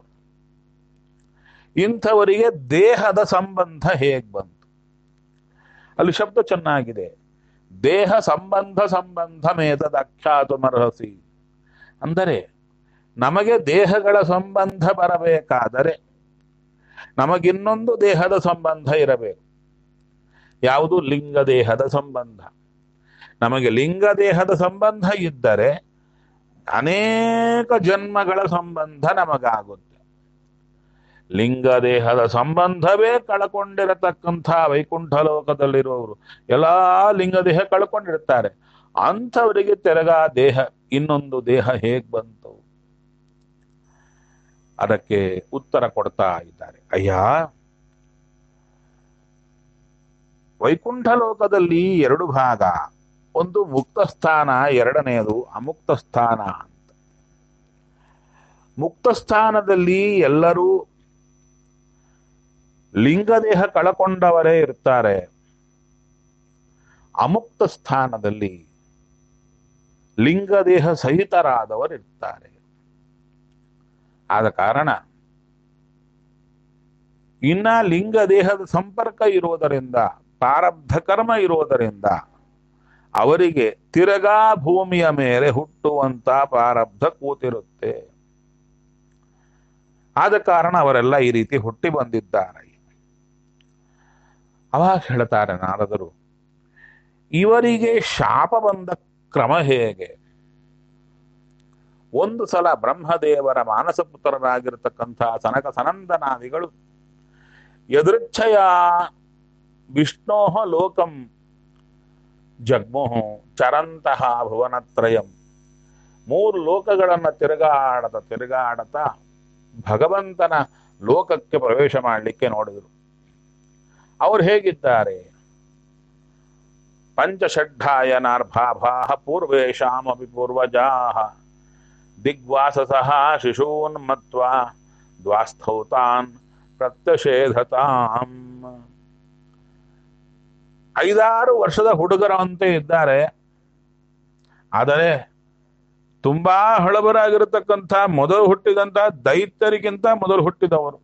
ಇಂಥವರಿಗೆ ದೇಹದ ಸಂಬಂಧ ಹೇಗ್ ಬಂತು ಅಲ್ಲಿ ಶಬ್ದ ಚೆನ್ನಾಗಿದೆ ದೇಹ ಸಂಬಂಧ ಸಂಬಂಧ ಮೇತದ ಅಖ್ಯಾತುಮರ್ಹಸಿ ಅಂದರೆ ನಮಗೆ ದೇಹಗಳ ಸಂಬಂಧ ಬರಬೇಕಾದರೆ ನಮಗಿನ್ನೊಂದು ದೇಹದ ಸಂಬಂಧ ಇರಬೇಕು ಯಾವುದು ಲಿಂಗ ದೇಹದ ಸಂಬಂಧ ನಮಗೆ ಲಿಂಗ ದೇಹದ ಸಂಬಂಧ ಇದ್ದರೆ ಅನೇಕ ಜನ್ಮಗಳ ಸಂಬಂಧ ನಮಗಾಗುತ್ತೆ ಲಿಂಗ ದೇಹದ ಸಂಬಂಧವೇ ಕಳ್ಕೊಂಡಿರತಕ್ಕಂಥ ವೈಕುಂಠ ಲೋಕದಲ್ಲಿರುವವರು ಎಲ್ಲಾ ಲಿಂಗ ದೇಹ ಕಳ್ಕೊಂಡಿರ್ತಾರೆ ಅಂಥವರಿಗೆ ತೆರಗಾ ದೇಹ ಇನ್ನೊಂದು ದೇಹ ಹೇಗ್ ಬಂತು ಅದಕ್ಕೆ ಉತ್ತರ ಕೊಡ್ತಾ ಇದ್ದಾರೆ ಅಯ್ಯ ವೈಕುಂಠ ಲೋಕದಲ್ಲಿ ಎರಡು ಭಾಗ ಒಂದು ಮುಕ್ತ ಸ್ಥಾನ ಎರಡನೆಯದು ಅಮುಕ್ತ ಸ್ಥಾನ ಅಂತ ಮುಕ್ತ ಸ್ಥಾನದಲ್ಲಿ ಎಲ್ಲರೂ ಲಿಂಗದೇಹ ಕಳಕೊಂಡವರೇ ಇರ್ತಾರೆ ಅಮುಕ್ತ ಸ್ಥಾನದಲ್ಲಿ ಲಿಂಗದೇಹ ಸಹಿತರಾದವರು ಇರ್ತಾರೆ ಆದ ಕಾರಣ ಇನ್ನ ಲಿಂಗ ದೇಹದ ಸಂಪರ್ಕ ಇರುವುದರಿಂದ ಪ್ರಾರಬ್ಧ ಕರ್ಮ ಇರುವುದರಿಂದ ಅವರಿಗೆ ತಿರಗಾ ಭೂಮಿಯ ಮೇಲೆ ಹುಟ್ಟುವಂತ ಪ್ರಾರಬ್ಧ ಕೂತಿರುತ್ತೆ ಆದ ಕಾರಣ ಅವರೆಲ್ಲ ಈ ರೀತಿ ಹುಟ್ಟಿ ಬಂದಿದ್ದಾರೆ ಅವಾಗ ಹೇಳ್ತಾರೆ ನಾರದರು ಇವರಿಗೆ ಶಾಪ ಬಂದ ಕ್ರಮ ಹೇಗೆ ಒಂದು ಸಲ ಬ್ರಹ್ಮದೇವರ ಮಾನಸ ಪುತ್ರರಾಗಿರ್ತಕ್ಕಂಥ ಸನಕ ಸನಂದನಾದಿಗಳು ಯದೃಚ್ಛಯ ವಿಷ್ಣೋ ಲೋಕಂ ಜಗ್ಮುಹು ಚರಂತಹ ಭುವನತ್ರಯಂ ಮೂರು ಲೋಕಗಳನ್ನ ತಿರುಗಾಡತ ತಿರುಗಾಡತ ಭಗವಂತನ ಲೋಕಕ್ಕೆ ಪ್ರವೇಶ ಮಾಡಲಿಕ್ಕೆ ನೋಡಿದರು ಅವ್ರು ಹೇಗಿದ್ದಾರೆ ಪಂಚಷಡ್ಢಾಯನಾರ್ಭಾಭಾ ಪೂರ್ವೇಶಾಮಪಿ ಪೂರ್ವಜಾಹ ದಿಗ್ವಾಸಸಃ ಶಿಶೂನ್ ಮತ್ವ ದ್ವಾಸ್ಥೌತಾನ್ ಪ್ರತ್ಯಷೇಧತಾಂ ಐದಾರು ವರ್ಷದ ಹುಡುಗರಂತೆ ಇದ್ದಾರೆ ಆದರೆ ತುಂಬಾ ಹಳಬರಾಗಿರತಕ್ಕಂಥ ಮೊದಲು ಹುಟ್ಟಿದಂತ ದೈತ್ಯರಿಗಿಂತ ಮೊದಲು ಹುಟ್ಟಿದವರು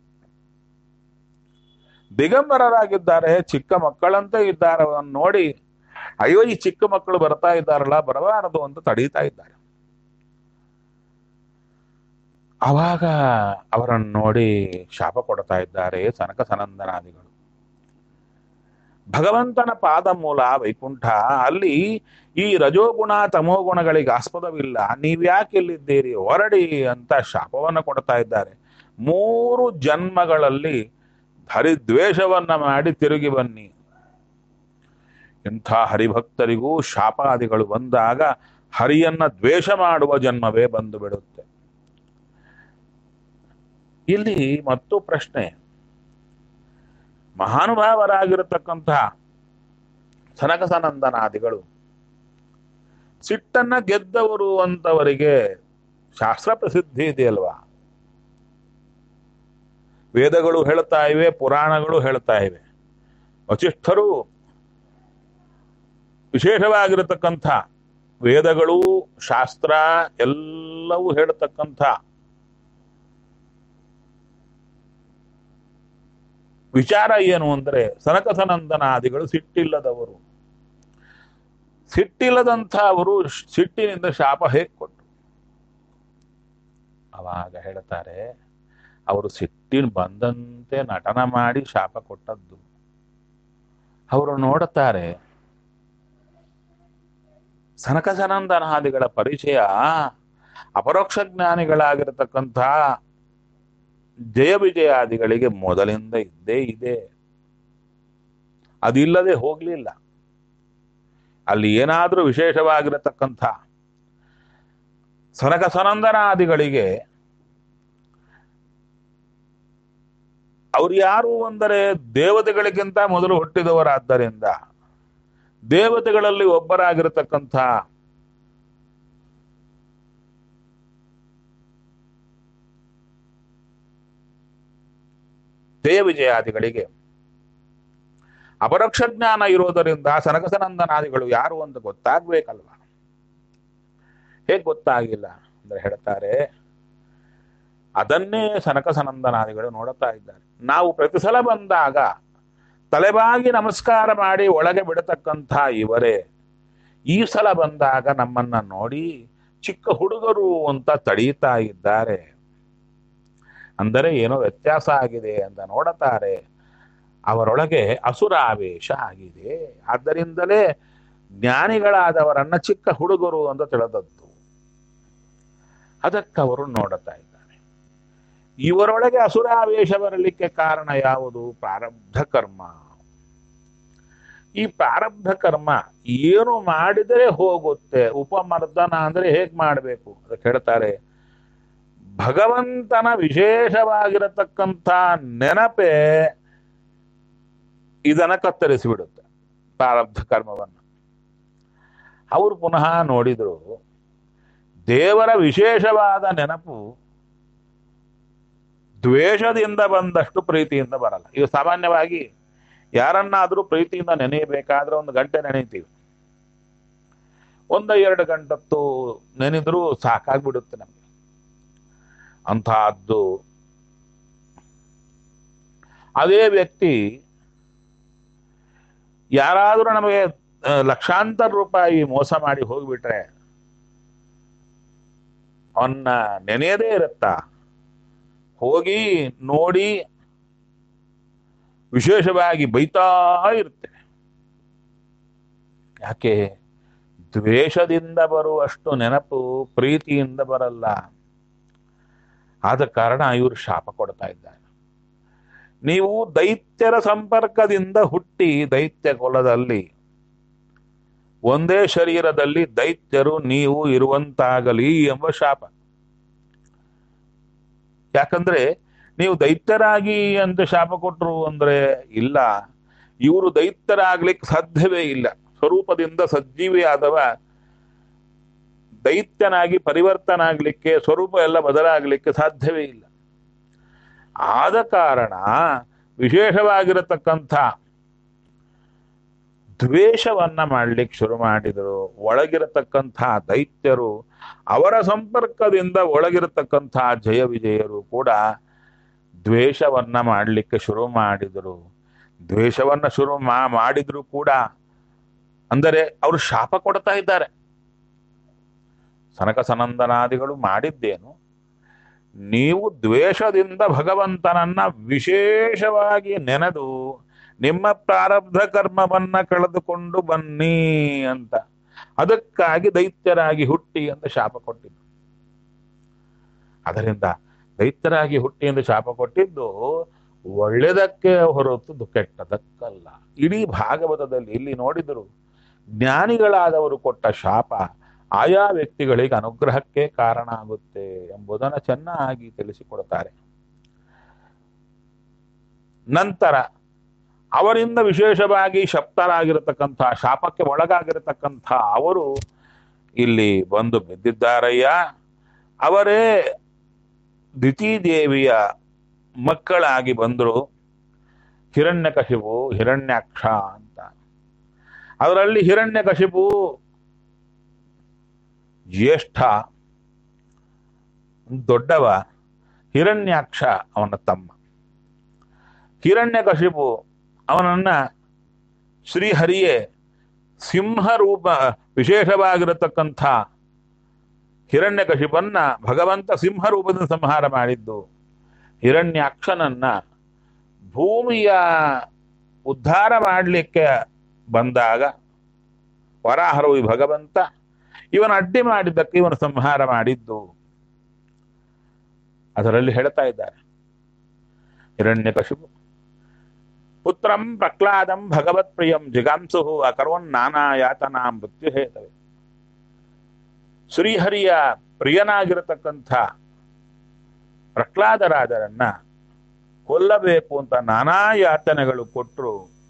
ದಿಗಂಬರರಾಗಿದ್ದಾರೆ ಚಿಕ್ಕ ಮಕ್ಕಳಂತೆ ಇದ್ದಾರೆ ಅವರನ್ನು ನೋಡಿ ಅಯ್ಯೋ ಈ ಚಿಕ್ಕ ಮಕ್ಕಳು ಬರ್ತಾ ಇದ್ದಾರಲ್ಲ ಬರಬಾರದು ಅಂತ ತಡೀತಾ ಇದ್ದಾರೆ ಅವಾಗ ಅವರನ್ನು ನೋಡಿ ಶಾಪ ಕೊಡ್ತಾ ಇದ್ದಾರೆ ಸನಕ ಸನಂದನಾದಿಗಳು ಭಗವಂತನ ಪಾದ ಮೂಲ ವೈಕುಂಠ ಅಲ್ಲಿ ಈ ರಜೋಗುಣ ತಮೋಗುಣಗಳಿಗೆ ಆಸ್ಪದವಿಲ್ಲ ನೀವ್ಯಾಕೆ ಇಲ್ಲಿದ್ದೀರಿ ಹೊರಡಿ ಅಂತ ಶಾಪವನ್ನು ಕೊಡ್ತಾ ಇದ್ದಾರೆ ಮೂರು ಜನ್ಮಗಳಲ್ಲಿ ಹರಿದ್ವೇಷವನ್ನ ಮಾಡಿ ತಿರುಗಿ ಬನ್ನಿ ಇಂಥ ಹರಿಭಕ್ತರಿಗೂ ಶಾಪಾದಿಗಳು ಬಂದಾಗ ಹರಿಯನ್ನ ದ್ವೇಷ ಮಾಡುವ ಜನ್ಮವೇ ಬಂದು ಬಿಡುತ್ತೆ ಇಲ್ಲಿ ಮತ್ತು ಪ್ರಶ್ನೆ ಮಹಾನುಭಾವರಾಗಿರತಕ್ಕಂತಹ ಸನಕ ಸನಂದನಾದಿಗಳು ಸಿಟ್ಟನ್ನ ಗೆದ್ದವರು ಅಂತವರಿಗೆ ಶಾಸ್ತ್ರ ಪ್ರಸಿದ್ಧಿ ಇದೆಯಲ್ವಾ ವೇದಗಳು ಹೇಳ್ತಾ ಇವೆ ಪುರಾಣಗಳು ಹೇಳ್ತಾ ಇವೆ ವಚಿಷ್ಠರು ವಿಶೇಷವಾಗಿರತಕ್ಕಂಥ ವೇದಗಳು ಶಾಸ್ತ್ರ ಎಲ್ಲವೂ ಹೇಳ್ತಕ್ಕಂಥ ವಿಚಾರ ಏನು ಅಂದ್ರೆ ಸನಕ ಸನಂದನಾದಿಗಳು ಸಿಟ್ಟಿಲ್ಲದವರು ಸಿಟ್ಟಿಲ್ಲದಂಥ ಅವರು ಸಿಟ್ಟಿನಿಂದ ಶಾಪ ಹೇಗೆ ಕೊಟ್ಟರು ಅವಾಗ ಹೇಳ್ತಾರೆ ಅವರು ಸಿಟ್ಟಿನ ಬಂದಂತೆ ನಟನ ಮಾಡಿ ಶಾಪ ಕೊಟ್ಟದ್ದು ಅವರು ನೋಡುತ್ತಾರೆ ಸನಕ ಸನಂದನಾದಿಗಳ ಪರಿಚಯ ಅಪರೋಕ್ಷ ಜ್ಞಾನಿಗಳಾಗಿರತಕ್ಕಂಥ ಜಯ ವಿಜಯಾದಿಗಳಿಗೆ ಮೊದಲಿಂದ ಇದ್ದೇ ಇದೆ ಅದಿಲ್ಲದೆ ಹೋಗ್ಲಿಲ್ಲ ಅಲ್ಲಿ ಏನಾದರೂ ವಿಶೇಷವಾಗಿರತಕ್ಕಂಥ ಸನಕ ಸನಂದನಾದಿಗಳಿಗೆ ಅವ್ರು ಯಾರು ಅಂದರೆ ದೇವತೆಗಳಿಗಿಂತ ಮೊದಲು ಹುಟ್ಟಿದವರಾದ್ದರಿಂದ ದೇವತೆಗಳಲ್ಲಿ ಒಬ್ಬರಾಗಿರತಕ್ಕಂಥ ಜಯ ವಿಜಯಾದಿಗಳಿಗೆ ಅಪರೋಕ್ಷ ಜ್ಞಾನ ಇರೋದರಿಂದ ಸನಕಸನಂದನಾದಿಗಳು ಯಾರು ಅಂತ ಗೊತ್ತಾಗ್ಬೇಕಲ್ವ ಹೇಗೆ ಗೊತ್ತಾಗಿಲ್ಲ ಅಂದ್ರೆ ಹೇಳ್ತಾರೆ ಅದನ್ನೇ ಸನಕ ಸನಂದನಾದಿಗಳು ನೋಡುತ್ತಾ ಇದ್ದಾರೆ ನಾವು ಪ್ರತಿ ಸಲ ಬಂದಾಗ ತಲೆಬಾಗಿ ನಮಸ್ಕಾರ ಮಾಡಿ ಒಳಗೆ ಬಿಡತಕ್ಕಂಥ ಇವರೇ ಈ ಸಲ ಬಂದಾಗ ನಮ್ಮನ್ನ ನೋಡಿ ಚಿಕ್ಕ ಹುಡುಗರು ಅಂತ ತಡೀತಾ ಇದ್ದಾರೆ ಅಂದರೆ ಏನೋ ವ್ಯತ್ಯಾಸ ಆಗಿದೆ ಅಂತ ನೋಡುತ್ತಾರೆ ಅವರೊಳಗೆ ಅಸುರಾವೇಶ ಆಗಿದೆ ಆದ್ದರಿಂದಲೇ ಜ್ಞಾನಿಗಳಾದವರನ್ನ ಚಿಕ್ಕ ಹುಡುಗರು ಅಂತ ತಿಳಿದದ್ದು ಅದಕ್ಕೆ ಅವರು ನೋಡುತ್ತಾ ಇದ್ದಾರೆ ಇವರೊಳಗೆ ಅಸುರಾವೇಶ ಬರಲಿಕ್ಕೆ ಕಾರಣ ಯಾವುದು ಪ್ರಾರಬ್ಧ ಕರ್ಮ ಈ ಪ್ರಾರಬ್ಧ ಕರ್ಮ ಏನು ಮಾಡಿದರೆ ಹೋಗುತ್ತೆ ಉಪಮರ್ದನ ಅಂದ್ರೆ ಹೇಗ್ ಮಾಡಬೇಕು ಅದಕ್ಕೆ ಹೇಳ್ತಾರೆ ಭಗವಂತನ ವಿಶೇಷವಾಗಿರತಕ್ಕಂಥ ನೆನಪೇ ಇದನ್ನ ಕತ್ತರಿಸಿ ಬಿಡುತ್ತೆ ಪ್ರಾರಬ್ಧ ಕರ್ಮವನ್ನು ಅವರು ಪುನಃ ನೋಡಿದ್ರು ದೇವರ ವಿಶೇಷವಾದ ನೆನಪು ದ್ವೇಷದಿಂದ ಬಂದಷ್ಟು ಪ್ರೀತಿಯಿಂದ ಬರಲ್ಲ ಇದು ಸಾಮಾನ್ಯವಾಗಿ ಯಾರನ್ನಾದ್ರೂ ಪ್ರೀತಿಯಿಂದ ನೆನೆಯಬೇಕಾದ್ರೆ ಒಂದು ಗಂಟೆ ನೆನೆಯುತ್ತೀವಿ ಒಂದು ಎರಡು ಗಂಟತ್ತು ನೆನೆದ್ರೂ ಸಾಕಾಗ್ಬಿಡುತ್ತೆ ನಮಗೆ ಅಂತಹದ್ದು ಅದೇ ವ್ಯಕ್ತಿ ಯಾರಾದರೂ ನಮಗೆ ಆ, ಲಕ್ಷಾಂತರ ರೂಪಾಯಿ ಮೋಸ ಮಾಡಿ ಹೋಗ್ಬಿಟ್ರೆ ಅವನ್ನ ನೆನೆಯದೇ ಇರುತ್ತಾ ಹೋಗಿ ನೋಡಿ ವಿಶೇಷವಾಗಿ ಬೈತಾ ಇರುತ್ತೆ ಯಾಕೆ ದ್ವೇಷದಿಂದ ಬರುವಷ್ಟು ನೆನಪು ಪ್ರೀತಿಯಿಂದ ಬರಲ್ಲ ಆದ ಕಾರಣ ಇವರು ಶಾಪ ಕೊಡ್ತಾ ಇದ್ದಾರೆ ನೀವು ದೈತ್ಯರ ಸಂಪರ್ಕದಿಂದ ಹುಟ್ಟಿ ದೈತ್ಯ ಕುಲದಲ್ಲಿ ಒಂದೇ ಶರೀರದಲ್ಲಿ ದೈತ್ಯರು ನೀವು ಇರುವಂತಾಗಲಿ ಎಂಬ ಶಾಪ ಯಾಕಂದ್ರೆ ನೀವು ದೈತ್ಯರಾಗಿ ಅಂತ ಶಾಪ ಕೊಟ್ರು ಅಂದ್ರೆ ಇಲ್ಲ ಇವರು ದೈತ್ಯರಾಗ್ಲಿಕ್ಕೆ ಸಾಧ್ಯವೇ ಇಲ್ಲ ಸ್ವರೂಪದಿಂದ ಸಜ್ಜೀವಿ ಆದವ ದೈತ್ಯನಾಗಿ ಪರಿವರ್ತನ ಆಗ್ಲಿಕ್ಕೆ ಸ್ವರೂಪ ಎಲ್ಲ ಬದಲಾಗಲಿಕ್ಕೆ ಸಾಧ್ಯವೇ ಇಲ್ಲ ಆದ ಕಾರಣ ವಿಶೇಷವಾಗಿರತಕ್ಕಂಥ ದ್ವೇಷವನ್ನ ಮಾಡ್ಲಿಕ್ಕೆ ಶುರು ಮಾಡಿದರು ಒಳಗಿರತಕ್ಕಂಥ ದೈತ್ಯರು ಅವರ ಸಂಪರ್ಕದಿಂದ ಒಳಗಿರತಕ್ಕಂಥ ಜಯ ವಿಜಯರು ಕೂಡ ದ್ವೇಷವನ್ನ ಮಾಡಲಿಕ್ಕೆ ಶುರು ಮಾಡಿದರು ದ್ವೇಷವನ್ನ ಶುರು ಮಾ ಮಾಡಿದ್ರು ಕೂಡ ಅಂದರೆ ಅವರು ಶಾಪ ಕೊಡ್ತಾ ಇದ್ದಾರೆ ಸನಕ ಸನಂದನಾದಿಗಳು ಮಾಡಿದ್ದೇನು ನೀವು ದ್ವೇಷದಿಂದ ಭಗವಂತನನ್ನ ವಿಶೇಷವಾಗಿ ನೆನೆದು ನಿಮ್ಮ ಪ್ರಾರಬ್ಧ ಕರ್ಮವನ್ನ ಕಳೆದುಕೊಂಡು ಬನ್ನಿ ಅಂತ ಅದಕ್ಕಾಗಿ ದೈತ್ಯರಾಗಿ ಹುಟ್ಟಿ ಅಂತ ಶಾಪ ಕೊಟ್ಟಿದ್ದು ಅದರಿಂದ ದೈತ್ಯರಾಗಿ ಹುಟ್ಟಿ ಎಂದು ಶಾಪ ಕೊಟ್ಟಿದ್ದು ಒಳ್ಳೆದಕ್ಕೆ ಹೊರತು ಕೆಟ್ಟದಕ್ಕಲ್ಲ ಇಡೀ ಭಾಗವತದಲ್ಲಿ ಇಲ್ಲಿ ನೋಡಿದರು ಜ್ಞಾನಿಗಳಾದವರು ಕೊಟ್ಟ ಶಾಪ ಆಯಾ ವ್ಯಕ್ತಿಗಳಿಗೆ ಅನುಗ್ರಹಕ್ಕೆ ಕಾರಣ ಆಗುತ್ತೆ ಎಂಬುದನ್ನು ಚೆನ್ನಾಗಿ ತಿಳಿಸಿಕೊಡ್ತಾರೆ ನಂತರ ಅವರಿಂದ ವಿಶೇಷವಾಗಿ ಶಪ್ತರಾಗಿರತಕ್ಕಂಥ ಶಾಪಕ್ಕೆ ಒಳಗಾಗಿರತಕ್ಕಂಥ ಅವರು ಇಲ್ಲಿ ಬಂದು ಬಿದ್ದಿದ್ದಾರಯ್ಯ ಅವರೇ ದಿತಿದೇವಿಯ ಮಕ್ಕಳಾಗಿ ಬಂದರು ಹಿರಣ್ಯಕಶಿಪು ಹಿರಣ್ಯಾಕ್ಷ ಅಂತ ಅದರಲ್ಲಿ ಹಿರಣ್ಯಕಶಿಪು ಜ್ಯೇಷ್ಠ ದೊಡ್ಡವ ಹಿರಣ್ಯಾಕ್ಷ ಅವನ ತಮ್ಮ ಹಿರಣ್ಯಕಶಿಪು ಅವನನ್ನ ಶ್ರೀಹರಿಯೇ ಸಿಂಹ ರೂಪ ವಿಶೇಷವಾಗಿರತಕ್ಕಂಥ ಹಿರಣ್ಯಕಶಿಪನ್ನ ಭಗವಂತ ಸಿಂಹ ರೂಪದಿಂದ ಸಂಹಾರ ಮಾಡಿದ್ದು ಹಿರಣ್ಯಾಕ್ಷನನ್ನ ಭೂಮಿಯ ಉದ್ಧಾರ ಮಾಡಲಿಕ್ಕೆ ಬಂದಾಗ ವರಾಹರು ಈ ಭಗವಂತ ಇವನ ಅಡ್ಡಿ ಮಾಡಿದ್ದಕ್ಕೆ ಇವನು ಸಂಹಾರ ಮಾಡಿದ್ದು ಅದರಲ್ಲಿ ಹೇಳ್ತಾ ಇದ್ದಾರೆ ಹಿರಣ್ಯಕಶಿಪು ಪುತ್ರಂ ಪ್ರಹ್ಲಾದಂ ಭಗವತ್ ಪ್ರಿಯಂ ಜಿಗಾಂಸು ಅಕರ್ವನ್ ನಾನಾ ಯಾತನಾ ಮೃತ್ಯು ಹೇತವೆ ಶ್ರೀಹರಿಯ ಪ್ರಿಯನಾಗಿರತಕ್ಕಂಥ ಪ್ರಹ್ಲಾದರಾಜರನ್ನ ಕೊಲ್ಲಬೇಕು ಅಂತ ನಾನಾ ಯಾತನೆಗಳು ಕೊಟ್ಟರು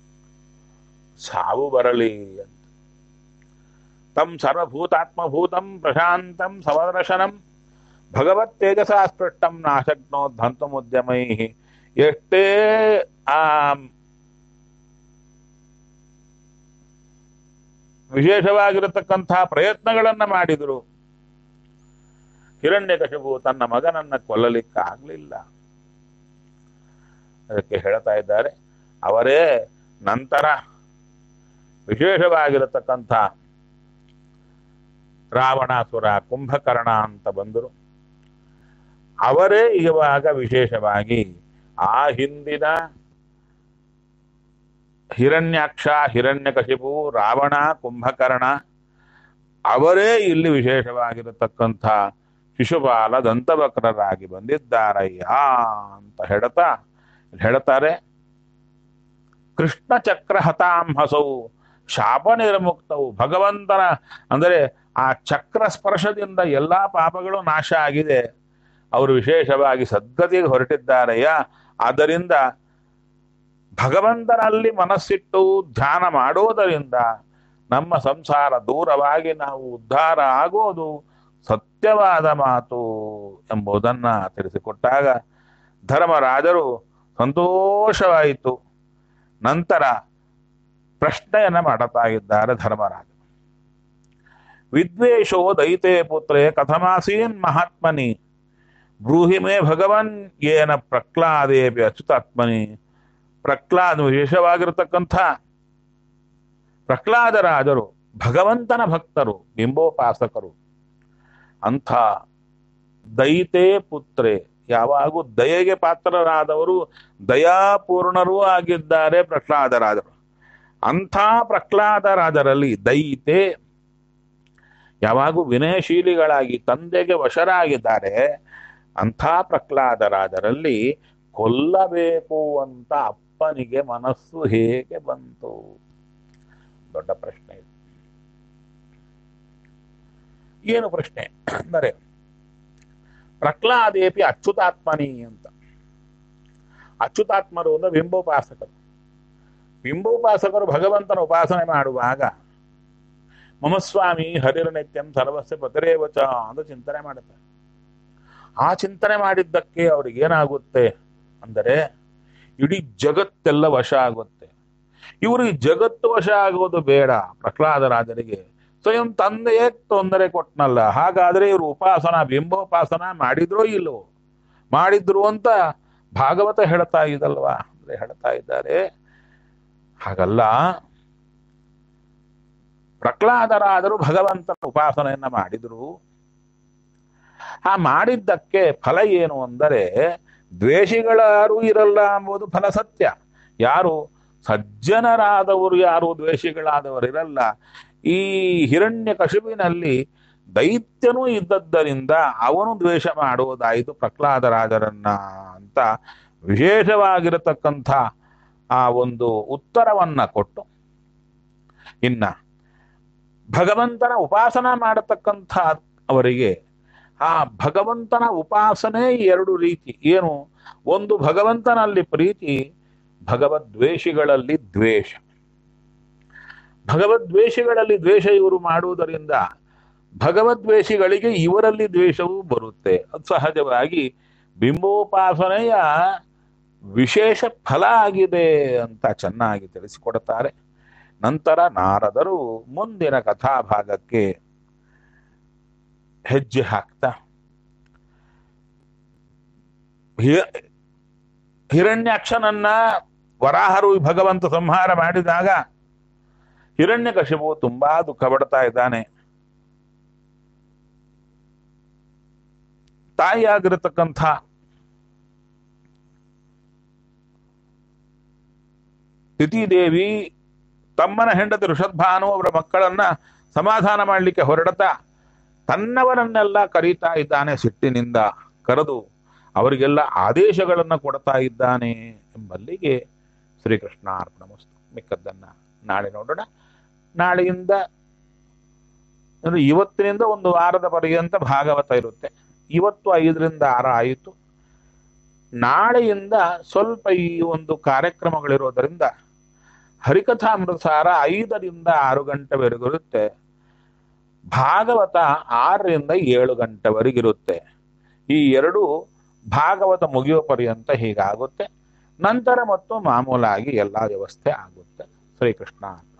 ಸಾವು ಬರಲಿ ಅಂತ ತಂ ಸರ್ವಭೂತಾತ್ಮಭೂತಂ ಪ್ರಶಾಂತಂ ಸಮದರ್ಶನಂ ಭಗವತ್ ತೇಜಸ ಸ್ಪೃಷ್ಟಂ ನಾಶಕ್ನೋದ್ಧಂತುಮುದ್ಯಮೈ ಎಷ್ಟೇ ಆ ವಿಶೇಷವಾಗಿರತಕ್ಕಂಥ ಪ್ರಯತ್ನಗಳನ್ನ ಮಾಡಿದರು ಹಿರಣ್ಯಕಶಿಪು ತನ್ನ ಮಗನನ್ನ ಕೊಲ್ಲಲಿಕ್ಕಾಗಲಿಲ್ಲ ಅದಕ್ಕೆ ಹೇಳ್ತಾ ಇದ್ದಾರೆ ಅವರೇ ನಂತರ ವಿಶೇಷವಾಗಿರತಕ್ಕಂಥ ರಾವಣಾಸುರ ಕುಂಭಕರ್ಣ ಅಂತ ಬಂದರು ಅವರೇ ಇವಾಗ ವಿಶೇಷವಾಗಿ ಆ ಹಿಂದಿನ ಹಿರಣ್ಯಾಕ್ಷ ಹಿರಣ್ಯಕಶಿಪು ರಾವಣ ಕುಂಭಕರ್ಣ ಅವರೇ ಇಲ್ಲಿ ವಿಶೇಷವಾಗಿರತಕ್ಕಂಥ ಶಿಶುಪಾಲ ದಂತವಕ್ರರಾಗಿ ಬಂದಿದ್ದಾರಯ್ಯ ಅಂತ ಹೇಳ್ತಾ ಹೇಳ್ತಾರೆ ಕೃಷ್ಣ ಚಕ್ರ ಹತಾಂಹಸವು ಶಾಪ ನಿರ್ಮುಕ್ತವು ಭಗವಂತನ ಅಂದರೆ ಆ ಚಕ್ರ ಸ್ಪರ್ಶದಿಂದ ಎಲ್ಲಾ ಪಾಪಗಳು ನಾಶ ಆಗಿದೆ ಅವರು ವಿಶೇಷವಾಗಿ ಸದ್ಗತಿಗೆ ಹೊರಟಿದ್ದಾರಯ್ಯ ಆದ್ದರಿಂದ ಭಗವಂತನಲ್ಲಿ ಮನಸ್ಸಿಟ್ಟು ಧ್ಯಾನ ಮಾಡೋದರಿಂದ ನಮ್ಮ ಸಂಸಾರ ದೂರವಾಗಿ ನಾವು ಉದ್ಧಾರ ಆಗೋದು ಸತ್ಯವಾದ ಮಾತು ಎಂಬುದನ್ನ ತಿಳಿಸಿಕೊಟ್ಟಾಗ ಧರ್ಮರಾಜರು ಸಂತೋಷವಾಯಿತು ನಂತರ ಪ್ರಶ್ನೆಯನ್ನ ಮಾಡುತ್ತಾ ಇದ್ದಾರೆ ಧರ್ಮರಾಜ ವಿದ್ವೇಷೋ ದೈತೆ ಪುತ್ರೇ ಕಥಮಾಸೀನ್ ಮಹಾತ್ಮನಿ ಬ್ರೂಹಿ ಮೇ ಭಗವನ್ ಏನ ಪ್ರಹ್ಲಾದೇಪಿ ಅಚ್ಯುತಾತ್ಮನಿ ಪ್ರಹ್ಲಾದ ವಿಶೇಷವಾಗಿರತಕ್ಕಂಥ ಪ್ರಹ್ಲಾದರಾಜರು ಭಗವಂತನ ಭಕ್ತರು ಬಿಂಬೋಪಾಸಕರು ಅಂಥ ದೈತೆ ಪುತ್ರೆ ಯಾವಾಗೂ ದಯೆಗೆ ಪಾತ್ರರಾದವರು ದಯಾಪೂರ್ಣರೂ ಆಗಿದ್ದಾರೆ ಪ್ರಹ್ಲಾದರಾಜರು ಅಂಥ ಪ್ರಹ್ಲಾದರಾಜರಲ್ಲಿ ದೈತೆ ಯಾವಾಗೂ ವಿನಯಶೀಲಿಗಳಾಗಿ ತಂದೆಗೆ ವಶರಾಗಿದ್ದಾರೆ ಅಂಥ ಪ್ರಹ್ಲಾದರಾಜರಲ್ಲಿ ಕೊಲ್ಲಬೇಕು ಅಂತ ಅಪ್ಪನಿಗೆ ಮನಸ್ಸು ಹೇಗೆ ಬಂತು ದೊಡ್ಡ ಪ್ರಶ್ನೆ ಇದು ಏನು ಪ್ರಶ್ನೆ ಅಂದರೆ ಪ್ರಹ್ಲಾದೇಪಿ ಅಚ್ಯುತಾತ್ಮನಿ ಅಂತ ಅಚ್ಯುತಾತ್ಮರು ಅಂದ್ರೆ ಬಿಂಬೋಪಾಸಕರು ಬಿಂಬೋಪಾಸಕರು ಭಗವಂತನ ಉಪಾಸನೆ ಮಾಡುವಾಗ ಮಮಸ್ವಾಮಿ ಹರಿರ್ನಿತ್ಯಂ ಸರ್ವಸ್ಯ ಪತಿರೇವಚ ಅಂತ ಚಿಂತನೆ ಮಾಡುತ್ತಾರೆ ಆ ಚಿಂತನೆ ಮಾಡಿದ್ದಕ್ಕೆ ಅವ್ರಿಗೆ ಏನಾಗುತ್ತೆ ಅಂದರೆ ಇಡೀ ಜಗತ್ತೆಲ್ಲ ವಶ ಆಗುತ್ತೆ ಇವರು ಈ ಜಗತ್ತು ವಶ ಆಗೋದು ಬೇಡ ಪ್ರಹ್ಲಾದರಾಜರಿಗೆ ಸ್ವಯಂ ತಂದೆಯೇ ತೊಂದರೆ ಕೊಟ್ನಲ್ಲ ಹಾಗಾದ್ರೆ ಇವರು ಉಪಾಸನ ಬಿಂಬೋಪಾಸನ ಮಾಡಿದ್ರೋ ಇಲ್ಲವೋ ಮಾಡಿದ್ರು ಅಂತ ಭಾಗವತ ಹೇಳ್ತಾ ಇದಲ್ವಾ ಅಂದ್ರೆ ಹೇಳ್ತಾ ಇದ್ದಾರೆ ಹಾಗಲ್ಲ ಪ್ರಹ್ಲಾದರಾದರು ಭಗವಂತನ ಉಪಾಸನೆಯನ್ನ ಮಾಡಿದ್ರು ಆ ಮಾಡಿದ್ದಕ್ಕೆ ಫಲ ಏನು ಅಂದರೆ ದ್ವೇಷಿಗಳಾರು ಇರಲ್ಲ ಎಂಬುದು ಫಲ ಸತ್ಯ ಯಾರು ಸಜ್ಜನರಾದವರು ಯಾರು ದ್ವೇಷಿಗಳಾದವರು ಇರಲ್ಲ ಈ ಹಿರಣ್ಯ ಕಶುವಿನಲ್ಲಿ ದೈತ್ಯನೂ ಇದ್ದದ್ದರಿಂದ ಅವನು ದ್ವೇಷ ಮಾಡುವುದಾಯಿತು ಪ್ರಹ್ಲಾದರಾಜರನ್ನ ಅಂತ ವಿಶೇಷವಾಗಿರತಕ್ಕಂಥ ಆ ಒಂದು ಉತ್ತರವನ್ನ ಕೊಟ್ಟು ಇನ್ನ ಭಗವಂತನ ಉಪಾಸನ ಮಾಡತಕ್ಕಂಥ ಅವರಿಗೆ ಆ ಭಗವಂತನ ಉಪಾಸನೆ ಎರಡು ರೀತಿ ಏನು ಒಂದು ಭಗವಂತನಲ್ಲಿ ಪ್ರೀತಿ ಭಗವದ್ವೇಷಿಗಳಲ್ಲಿ ದ್ವೇಷ ಭಗವದ್ವೇಷಿಗಳಲ್ಲಿ ದ್ವೇಷ ಇವರು ಮಾಡುವುದರಿಂದ ಭಗವದ್ವೇಷಿಗಳಿಗೆ ಇವರಲ್ಲಿ ದ್ವೇಷವೂ ಬರುತ್ತೆ ಅದು ಸಹಜವಾಗಿ ಬಿಂಬೋಪಾಸನೆಯ ವಿಶೇಷ ಫಲ ಆಗಿದೆ ಅಂತ ಚೆನ್ನಾಗಿ ತಿಳಿಸಿಕೊಡುತ್ತಾರೆ ನಂತರ ನಾರದರು ಮುಂದಿನ ಕಥಾಭಾಗಕ್ಕೆ ಹೆಜ್ಜೆ ಹಾಕ್ತಾ ಹಿ- ಹಿರಣ್ಯಾಕ್ಷನನ್ನ ವರಾಹರು ಭಗವಂತ ಸಂಹಾರ ಮಾಡಿದಾಗ ಹಿರಣ್ಯಕಶಿಪು ತುಂಬಾ ದುಃಖ ಪಡ್ತಾ ಇದ್ದಾನೆ ತಾಯಿಯಾಗಿರತಕ್ಕಂಥ ತಿಥಿದೇವಿ ತಮ್ಮನ ಹೆಂಡತಿ ಋಷಭಾನು ಅವರ ಮಕ್ಕಳನ್ನ ಸಮಾಧಾನ ಮಾಡಲಿಕ್ಕೆ ಹೊರಡತಾ ತನ್ನವರನ್ನೆಲ್ಲ ಕರೀತಾ ಇದ್ದಾನೆ ಸಿಟ್ಟಿನಿಂದ ಕರೆದು ಅವರಿಗೆಲ್ಲ ಆದೇಶಗಳನ್ನು ಕೊಡ್ತಾ ಇದ್ದಾನೆ ಎಂಬಲ್ಲಿಗೆ ಶ್ರೀಕೃಷ್ಣ ಅರ್ಪಣಮಸ್ತು ಮಿಕ್ಕದ್ದನ್ನ ನಾಳೆ ನೋಡೋಣ ನಾಳೆಯಿಂದ ಅಂದ್ರೆ ಇವತ್ತಿನಿಂದ ಒಂದು ವಾರದ ಪರ್ಯಂತ ಭಾಗವತ ಇರುತ್ತೆ ಇವತ್ತು ಐದರಿಂದ ಆರು ಆಯಿತು ನಾಳೆಯಿಂದ ಸ್ವಲ್ಪ ಈ ಒಂದು ಕಾರ್ಯಕ್ರಮಗಳಿರೋದರಿಂದ ಹರಿಕಥಾಮೃತಸಾರ ಐದರಿಂದ ಆರು ಗಂಟೆವರೆಗೂ ಇರುತ್ತೆ ಭಾಗವತ ಆರರಿಂದ ಏಳು ಗಂಟೆವರೆಗಿರುತ್ತೆ ಈ ಎರಡು ಭಾಗವತ ಮುಗಿಯುವ ಪರ್ಯಂತ ಹೀಗಾಗುತ್ತೆ ನಂತರ ಮತ್ತು ಮಾಮೂಲಾಗಿ ಎಲ್ಲ ವ್ಯವಸ್ಥೆ ಆಗುತ್ತೆ ಶ್ರೀಕೃಷ್ಣ